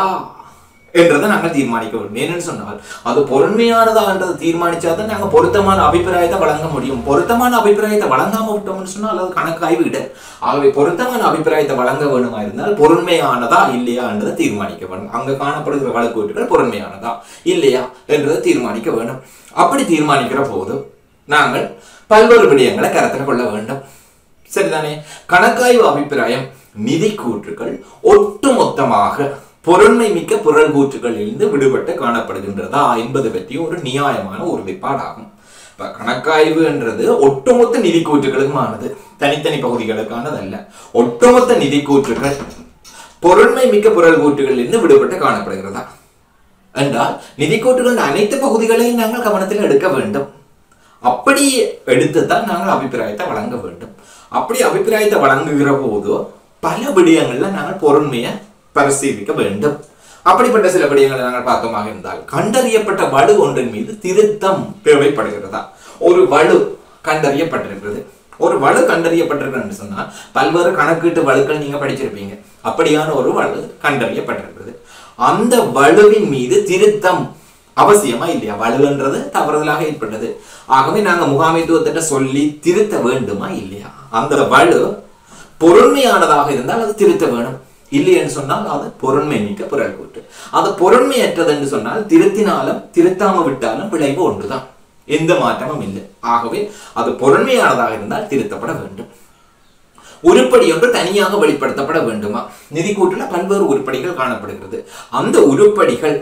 என்றதை நாங்கள் தீர்மானிக்க வேண்டும் ஏன்னு சொன்னால் அது பொருண்மையானதா என்றதை தீர்மானிச்சாதான் நாங்கள் பொருத்தமான அபிப்பிராயத்தை வழங்க முடியும் பொருத்தமான அபிப்பிராயத்தை வழங்காம விட்டோம்னு சொன்னால் அது கணக்காய்வு இட ஆகவே பொருத்தமான அபிப்பிராயத்தை வழங்க வேணுமா இருந்தால் பொருண்மையானதா இல்லையா என்றதை தீர்மானிக்க வேண்டும் அங்க காணப்படுகிற வழக்கூற்றுகள் பொருண்மையானதா இல்லையா என்றதை தீர்மானிக்க வேண்டும் அப்படி தீர்மானிக்கிற போது நாங்கள் பல்வேறு விடயங்களை கருத்தில் கொள்ள வேண்டும் சரிதானே கணக்காய்வு அபிப்பிராயம் நிதி கூற்றுகள் ஒட்டுமொத்தமாக பொருண்மை மிக்க புரள் கூற்றுகளிலிருந்து விடுபட்டு காணப்படுகின்றதா என்பது பற்றி ஒரு நியாயமான உறுதிப்பாடாகும் இப்ப கணக்காய்வு என்றது ஒட்டுமொத்த நிதி கூற்றுகளுக்குமானது தனித்தனி பகுதிகளுக்கானது அல்ல ஒட்டுமொத்த நிதி கூற்றுகள் பொருண்மை மிக்க புரள் கூற்றுகளிலிருந்து விடுபட்டு காணப்படுகிறதா என்றால் நிதி கூற்றுகளின் அனைத்து பகுதிகளையும் நாங்கள் கவனத்தில் எடுக்க வேண்டும் அப்படி எடுத்துத்தான் நாங்கள் அபிப்பிராயத்தை வழங்க வேண்டும் அப்படி அபிப்பிராயத்தை வழங்குகிற போது பல விடயங்கள்ல நாங்கள் பொருண்மையை பரிசீலிக்க வேண்டும் அப்படிப்பட்ட சில விடயங்களை நாங்கள் பார்த்தோமாக இருந்தால் கண்டறியப்பட்ட வலு ஒன்றின் மீது திருத்தம் தேவைப்படுகிறதா ஒரு வலு கண்டறியப்பட்டிருக்கிறது ஒரு வலு கண்டறியப்பட்டிருக்கிறது சொன்னால் பல்வேறு கணக்கீட்டு வலுக்கள் நீங்க படிச்சிருப்பீங்க அப்படியான ஒரு வலு கண்டறியப்பட்டிருக்கிறது அந்த வலுவின் மீது திருத்தம் அவசியமா இல்லையா வலுன்றது தவறுதலாக ஏற்பட்டது ஆகவே நாங்க முகாமைத்துவத்திட்ட சொல்லி திருத்த வேண்டுமா இல்லையா அந்த வலு பொருண்மையானதாக இருந்தால் அது திருத்த வேணும் இல்லையென்று சொன்னால் அது பொருண்மை மிக்க புரள் கூட்டு அது பொருண்மையற்றது என்று சொன்னால் திருத்தினாலும் திருத்தாம விட்டாலும் விளைவு ஒன்றுதான் எந்த மாற்றமும் இல்லை ஆகவே அது பொருண்மையானதாக இருந்தால் திருத்தப்பட வேண்டும் உருப்படி ஒன்று தனியாக வெளிப்படுத்தப்பட வேண்டுமா நிதி கூட்டுல பல்வேறு உருப்படிகள் காணப்படுகிறது அந்த உருப்படிகள்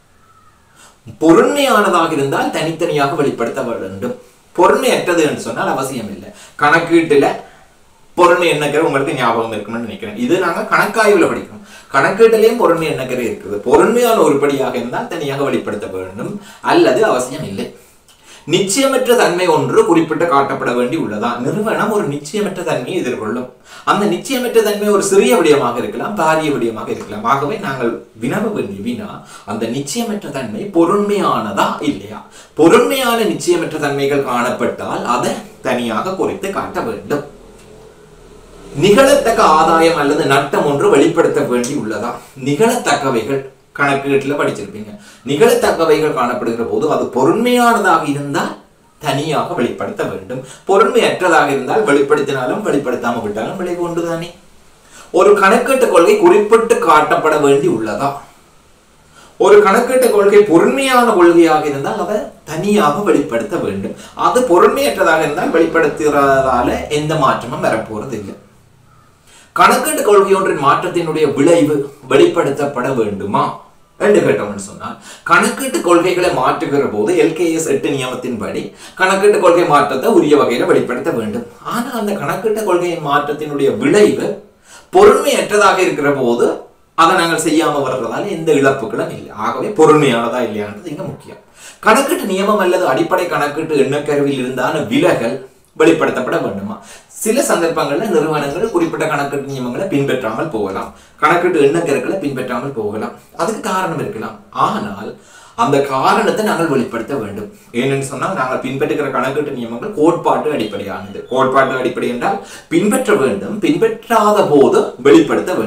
பொருண்மையானதாக இருந்தால் தனித்தனியாக வெளிப்படுத்த வேண்டும் பொருண்மையற்றது என்று சொன்னால் அவசியம் இல்லை கணக்கீட்டுல பொருண்மை எண்ணக்கரை உங்களுக்கு ஞாபகம் இருக்கும்னு நினைக்கிறேன் இது நாங்க கணக்காய்வுல படிக்கிறோம் கணக்கீட்டிலையும் பொருண்மை எண்ணக்கரை இருக்குது பொருண்மையான உருப்படியாக இருந்தால் தனியாக வெளிப்படுத்த வேண்டும் அல்லது அவசியம் இல்லை நிச்சயமற்ற தன்மை ஒன்று குறிப்பிட்டு காட்டப்பட வேண்டி உள்ளதா நிறுவனம் ஒரு நிச்சயமற்ற தன்மையை எதிர்கொள்ளும் அந்த நிச்சயமற்ற தன்மை ஒரு சிறிய விடயமாக இருக்கலாம் பாரிய விடயமாக இருக்கலாம் ஆகவே நாங்கள் வினவ வேண்டிய வினா அந்த நிச்சயமற்ற தன்மை பொருண்மையானதா இல்லையா பொருண்மையான நிச்சயமற்ற தன்மைகள் காணப்பட்டால் அதை தனியாக குறித்து காட்ட வேண்டும் நிகழத்தக்க ஆதாயம் அல்லது நட்டம் ஒன்று வெளிப்படுத்த வேண்டி உள்ளதா நிகழத்தக்கவைகள் கணக்கீட்டுல படிச்சிருப்பீங்க நிகழத்தக்கவைகள் காணப்படுகிற போது அது பொருண்மையானதாக இருந்தால் தனியாக வெளிப்படுத்த வேண்டும் பொருண்மையற்றதாக இருந்தால் வெளிப்படுத்தினாலும் வெளிப்படுத்தாம விட்டாலும் விளைவு ஒன்றுதானே ஒரு கணக்கீட்டு கொள்கை குறிப்பிட்டு காட்டப்பட வேண்டி உள்ளதா ஒரு கணக்கீட்டு கொள்கை பொருண்மையான கொள்கையாக இருந்தால் அதை தனியாக வெளிப்படுத்த வேண்டும் அது பொருண்மையற்றதாக இருந்தால் வெளிப்படுத்துகிறதால எந்த மாற்றமும் வரப்போறது இல்லை கணக்கீட்டு கொள்கை ஒன்றின் மாற்றத்தினுடைய விளைவு வெளிப்படுத்தப்பட வேண்டுமா என்று கேட்டோம்னு சொன்னால் கணக்கீட்டு கொள்கைகளை மாற்றுகிற போது எல்கேஎஸ் எட்டு நியமத்தின்படி கணக்கீட்டு கொள்கை மாற்றத்தை உரிய வகையில வெளிப்படுத்த வேண்டும் ஆனால் அந்த கணக்கீட்டு கொள்கையின் மாற்றத்தினுடைய விளைவு பொறுமையற்றதாக இருக்கிற போது அதை நாங்கள் செய்யாம வர்றதால எந்த இழப்புகளும் இல்லை ஆகவே பொறுமையானதா இல்லையான்றது இங்க முக்கியம் கணக்கீட்டு நியமம் அல்லது அடிப்படை கணக்கீட்டு எண்ணக்கருவில் இருந்தான விலகல் வெளிப்படுத்தப்பட வேண்டுமா சில சந்தர்ப்பங்கள்ல நிறுவனங்கள் குறிப்பிட்ட கணக்கீட்டு நியமங்களை பின்பற்றாமல் போகலாம் கணக்கீட்டு எண்ணக்கருக்களை பின்பற்றாமல் போகலாம் அதுக்கு காரணம் இருக்கலாம் ஆனால் அந்த காரணத்தை நாங்கள் வெளிப்படுத்த வேண்டும் ஏனென்று சொன்னால் நாங்கள் பின்பற்றுகிற கணக்கீட்டு நியமங்கள் கோட்பாட்டு அடிப்படையானது கோட்பாட்டு அடிப்படை என்றால் பின்பற்ற வேண்டும் பின்பற்றாத போது வெளிப்படுத்த வேண்டும்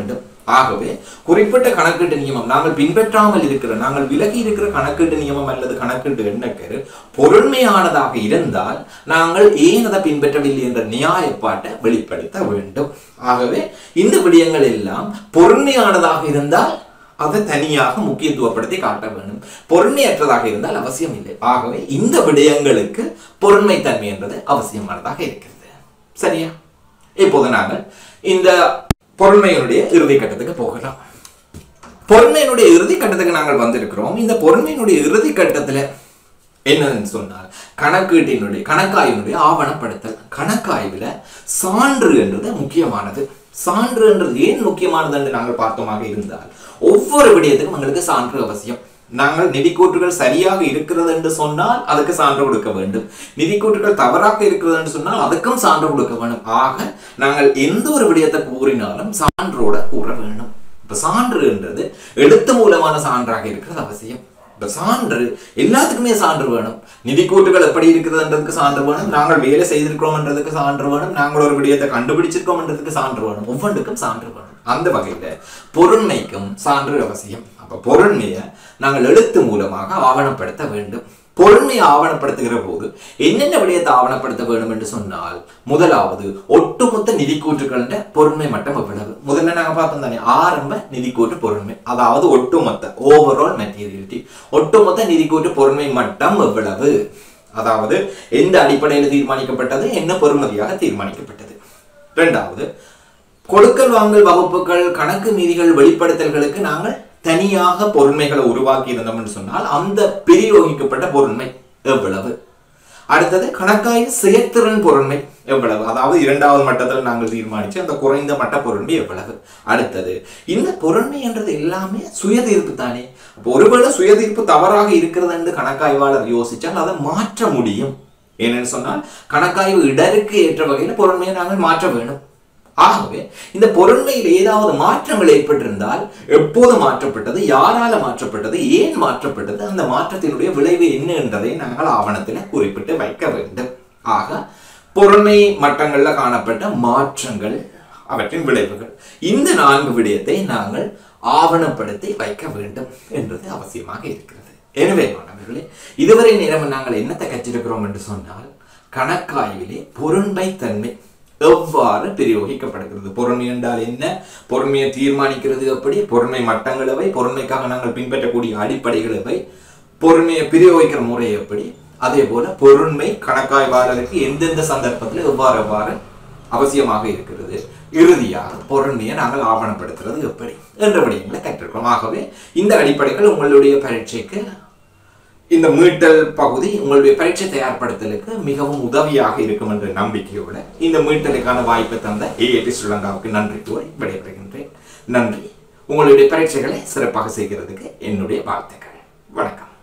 ஆகவே குறிப்பிட்ட கணக்கீட்டு நியமம் நாங்கள் பின்பற்றாமல் இருக்கிற நாங்கள் விலகி இருக்கிற கணக்கீட்டு நியமம் அல்லது கணக்கீட்டு எண்ணக்கரு பொருண்மையானதாக இருந்தால் நாங்கள் ஏன் அதை பின்பற்றவில்லை என்ற நியாயப்பாட்டை வெளிப்படுத்த வேண்டும் ஆகவே இந்த விடயங்கள் எல்லாம் பொருண்மையானதாக இருந்தால் அதை தனியாக முக்கியத்துவப்படுத்தி காட்ட வேண்டும் பொறுமையற்றதாக இருந்தால் அவசியம் இல்லை ஆகவே இந்த விடயங்களுக்கு பொறுமைத்தன்மை என்பது அவசியமானதாக இருக்கிறது சரியா இப்போது நாங்கள் இந்த பொறுமையினுடைய இறுதி கட்டத்துக்கு போகலாம் பொறுமையினுடைய இறுதி கட்டத்துக்கு நாங்கள் வந்திருக்கிறோம் இந்த பொறுமையினுடைய இறுதி கட்டத்துல என்னன்னு சொன்னால் கணக்கீட்டினுடைய கணக்காய்வினுடைய ஆவணப்படுத்தல் கணக்காய்வுல சான்று என்றது முக்கியமானது சான்று என்றது ஏன் முக்கியமானது என்று நாங்கள் பார்த்தோமாக இருந்தால் ஒவ்வொரு விடயத்துக்கும் எங்களுக்கு சான்று அவசியம் நாங்கள் நிதிக்கூற்றுகள் சரியாக இருக்கிறது என்று சொன்னால் அதுக்கு சான்று கொடுக்க வேண்டும் நிதிக்கூற்றுகள் தவறாக இருக்கிறது என்று சொன்னால் அதுக்கும் சான்று கொடுக்க வேண்டும் ஆக நாங்கள் எந்த ஒரு விடயத்தை கூறினாலும் சான்றோட கூற வேண்டும் இப்ப சான்று என்றது எழுத்து மூலமான சான்றாக இருக்கிறது அவசியம் இப்ப சான்று எல்லாத்துக்குமே சான்று வேணும் நிதிக்கூட்டுகள் எப்படி இருக்கிறதுன்றதுக்கு சான்று வேணும் நாங்கள் வேலை செய்திருக்கிறோம்ன்றதுக்கு சான்று வேணும் நாங்கள் ஒரு விடயத்தை கண்டுபிடிச்சிருக்கோம்ன்றதுக்கு சான்று வேணும் ஒவ்வொன்றுக்கும் சான்று வேணும் அந்த வகையில பொருண்மைக்கும் சான்று அவசியம் அப்ப பொருண்மையை நாங்கள் எழுத்து மூலமாக ஆவணப்படுத்த வேண்டும் பொருண்மையை ஆவணப்படுத்துகிற போது என்னென்ன விடயத்தை ஆவணப்படுத்த வேண்டும் என்று சொன்னால் முதலாவது ஒட்டுமொத்த நிதிக்கூற்றுகளின் பொருண்மை மட்டம் எவ்வளவு முதல்ல நாங்க பார்த்தோம் தானே ஆரம்ப நிதிக்கூற்று பொருண்மை அதாவது ஒட்டுமொத்த ஓவரால் மெட்டீரியலிட்டி ஒட்டுமொத்த நிதிக்கூற்று பொருண்மை மட்டம் எவ்வளவு அதாவது எந்த அடிப்படையில் தீர்மானிக்கப்பட்டது என்ன பொறுமதியாக தீர்மானிக்கப்பட்டது இரண்டாவது கொடுக்கல் வாங்கல் வகுப்புகள் கணக்கு மீதிகள் வெளிப்படுத்தல்களுக்கு நாங்கள் தனியாக பொருண்மைகளை உருவாக்கி இருந்தோம் என்று சொன்னால் அந்த பிரயோகிக்கப்பட்ட பொருண்மை எவ்வளவு அடுத்தது கணக்காய்வு செயற்திறன் பொருண்மை எவ்வளவு அதாவது இரண்டாவது மட்டத்தில் நாங்கள் தீர்மானிச்சு அந்த குறைந்த மட்ட பொருண்மை எவ்வளவு அடுத்தது இந்த பொருண்மை என்றது எல்லாமே சுயதீர்ப்பு தானே அப்போ ஒருவேளை சுயதீர்ப்பு தவறாக இருக்கிறது என்று கணக்காய்வாளர் யோசிச்சால் அதை மாற்ற முடியும் ஏனென்னு சொன்னால் கணக்காய்வு இடருக்கு ஏற்ற வகையில் பொருண்மையை நாங்கள் மாற்ற வேண்டும் ஆகவே இந்த பொருண்மையில் ஏதாவது மாற்றங்கள் ஏற்பட்டிருந்தால் எப்போது மாற்றப்பட்டது யாரால மாற்றப்பட்டது ஏன் மாற்றப்பட்டது அந்த மாற்றத்தினுடைய விளைவு என்ன என்பதை நாங்கள் ஆவணத்தில் குறிப்பிட்டு வைக்க வேண்டும் ஆக பொருண்மை மட்டங்கள்ல காணப்பட்ட மாற்றங்கள் அவற்றின் விளைவுகள் இந்த நான்கு விடயத்தை நாங்கள் ஆவணப்படுத்தி வைக்க வேண்டும் என்பது அவசியமாக இருக்கிறது எனவே மாணவர்களே இதுவரை நேரம் நாங்கள் என்னத்தை கற்றிருக்கிறோம் என்று சொன்னால் கணக்காய்விலே பொருண்மை தன்மை எவ்வாறு பிரயோகிக்கப்படுகிறது பொறுமை என்றால் என்ன பொறுமையை தீர்மானிக்கிறது எப்படி பொறுமை மட்டங்கள் எவை பொறுமைக்காக நாங்கள் பின்பற்றக்கூடிய அடிப்படைகள் எவை பொறுமையை பிரயோகிக்கிற முறை எப்படி அதே போல பொருண்மை கணக்காய்வாளருக்கு எந்தெந்த சந்தர்ப்பத்தில் எவ்வாறு எவ்வாறு அவசியமாக இருக்கிறது இறுதியாக பொருண்மையை நாங்கள் ஆவணப்படுத்துறது எப்படி என்ற விடயங்களை கற்றிருக்கிறோம் ஆகவே இந்த அடிப்படைகள் உங்களுடைய பரீட்சைக்கு இந்த மீட்டல் பகுதி உங்களுடைய பரீட்சை தயார்படுத்தலுக்கு மிகவும் உதவியாக இருக்கும் என்ற நம்பிக்கையோட இந்த மீட்டலுக்கான வாய்ப்பை தந்த ஏஏடி ஸ்ரீலங்காவுக்கு நன்றி கூறி விடைபெறுகின்றேன் நன்றி உங்களுடைய பரீட்சைகளை சிறப்பாக செய்கிறதுக்கு என்னுடைய வாழ்த்துக்கள் வணக்கம்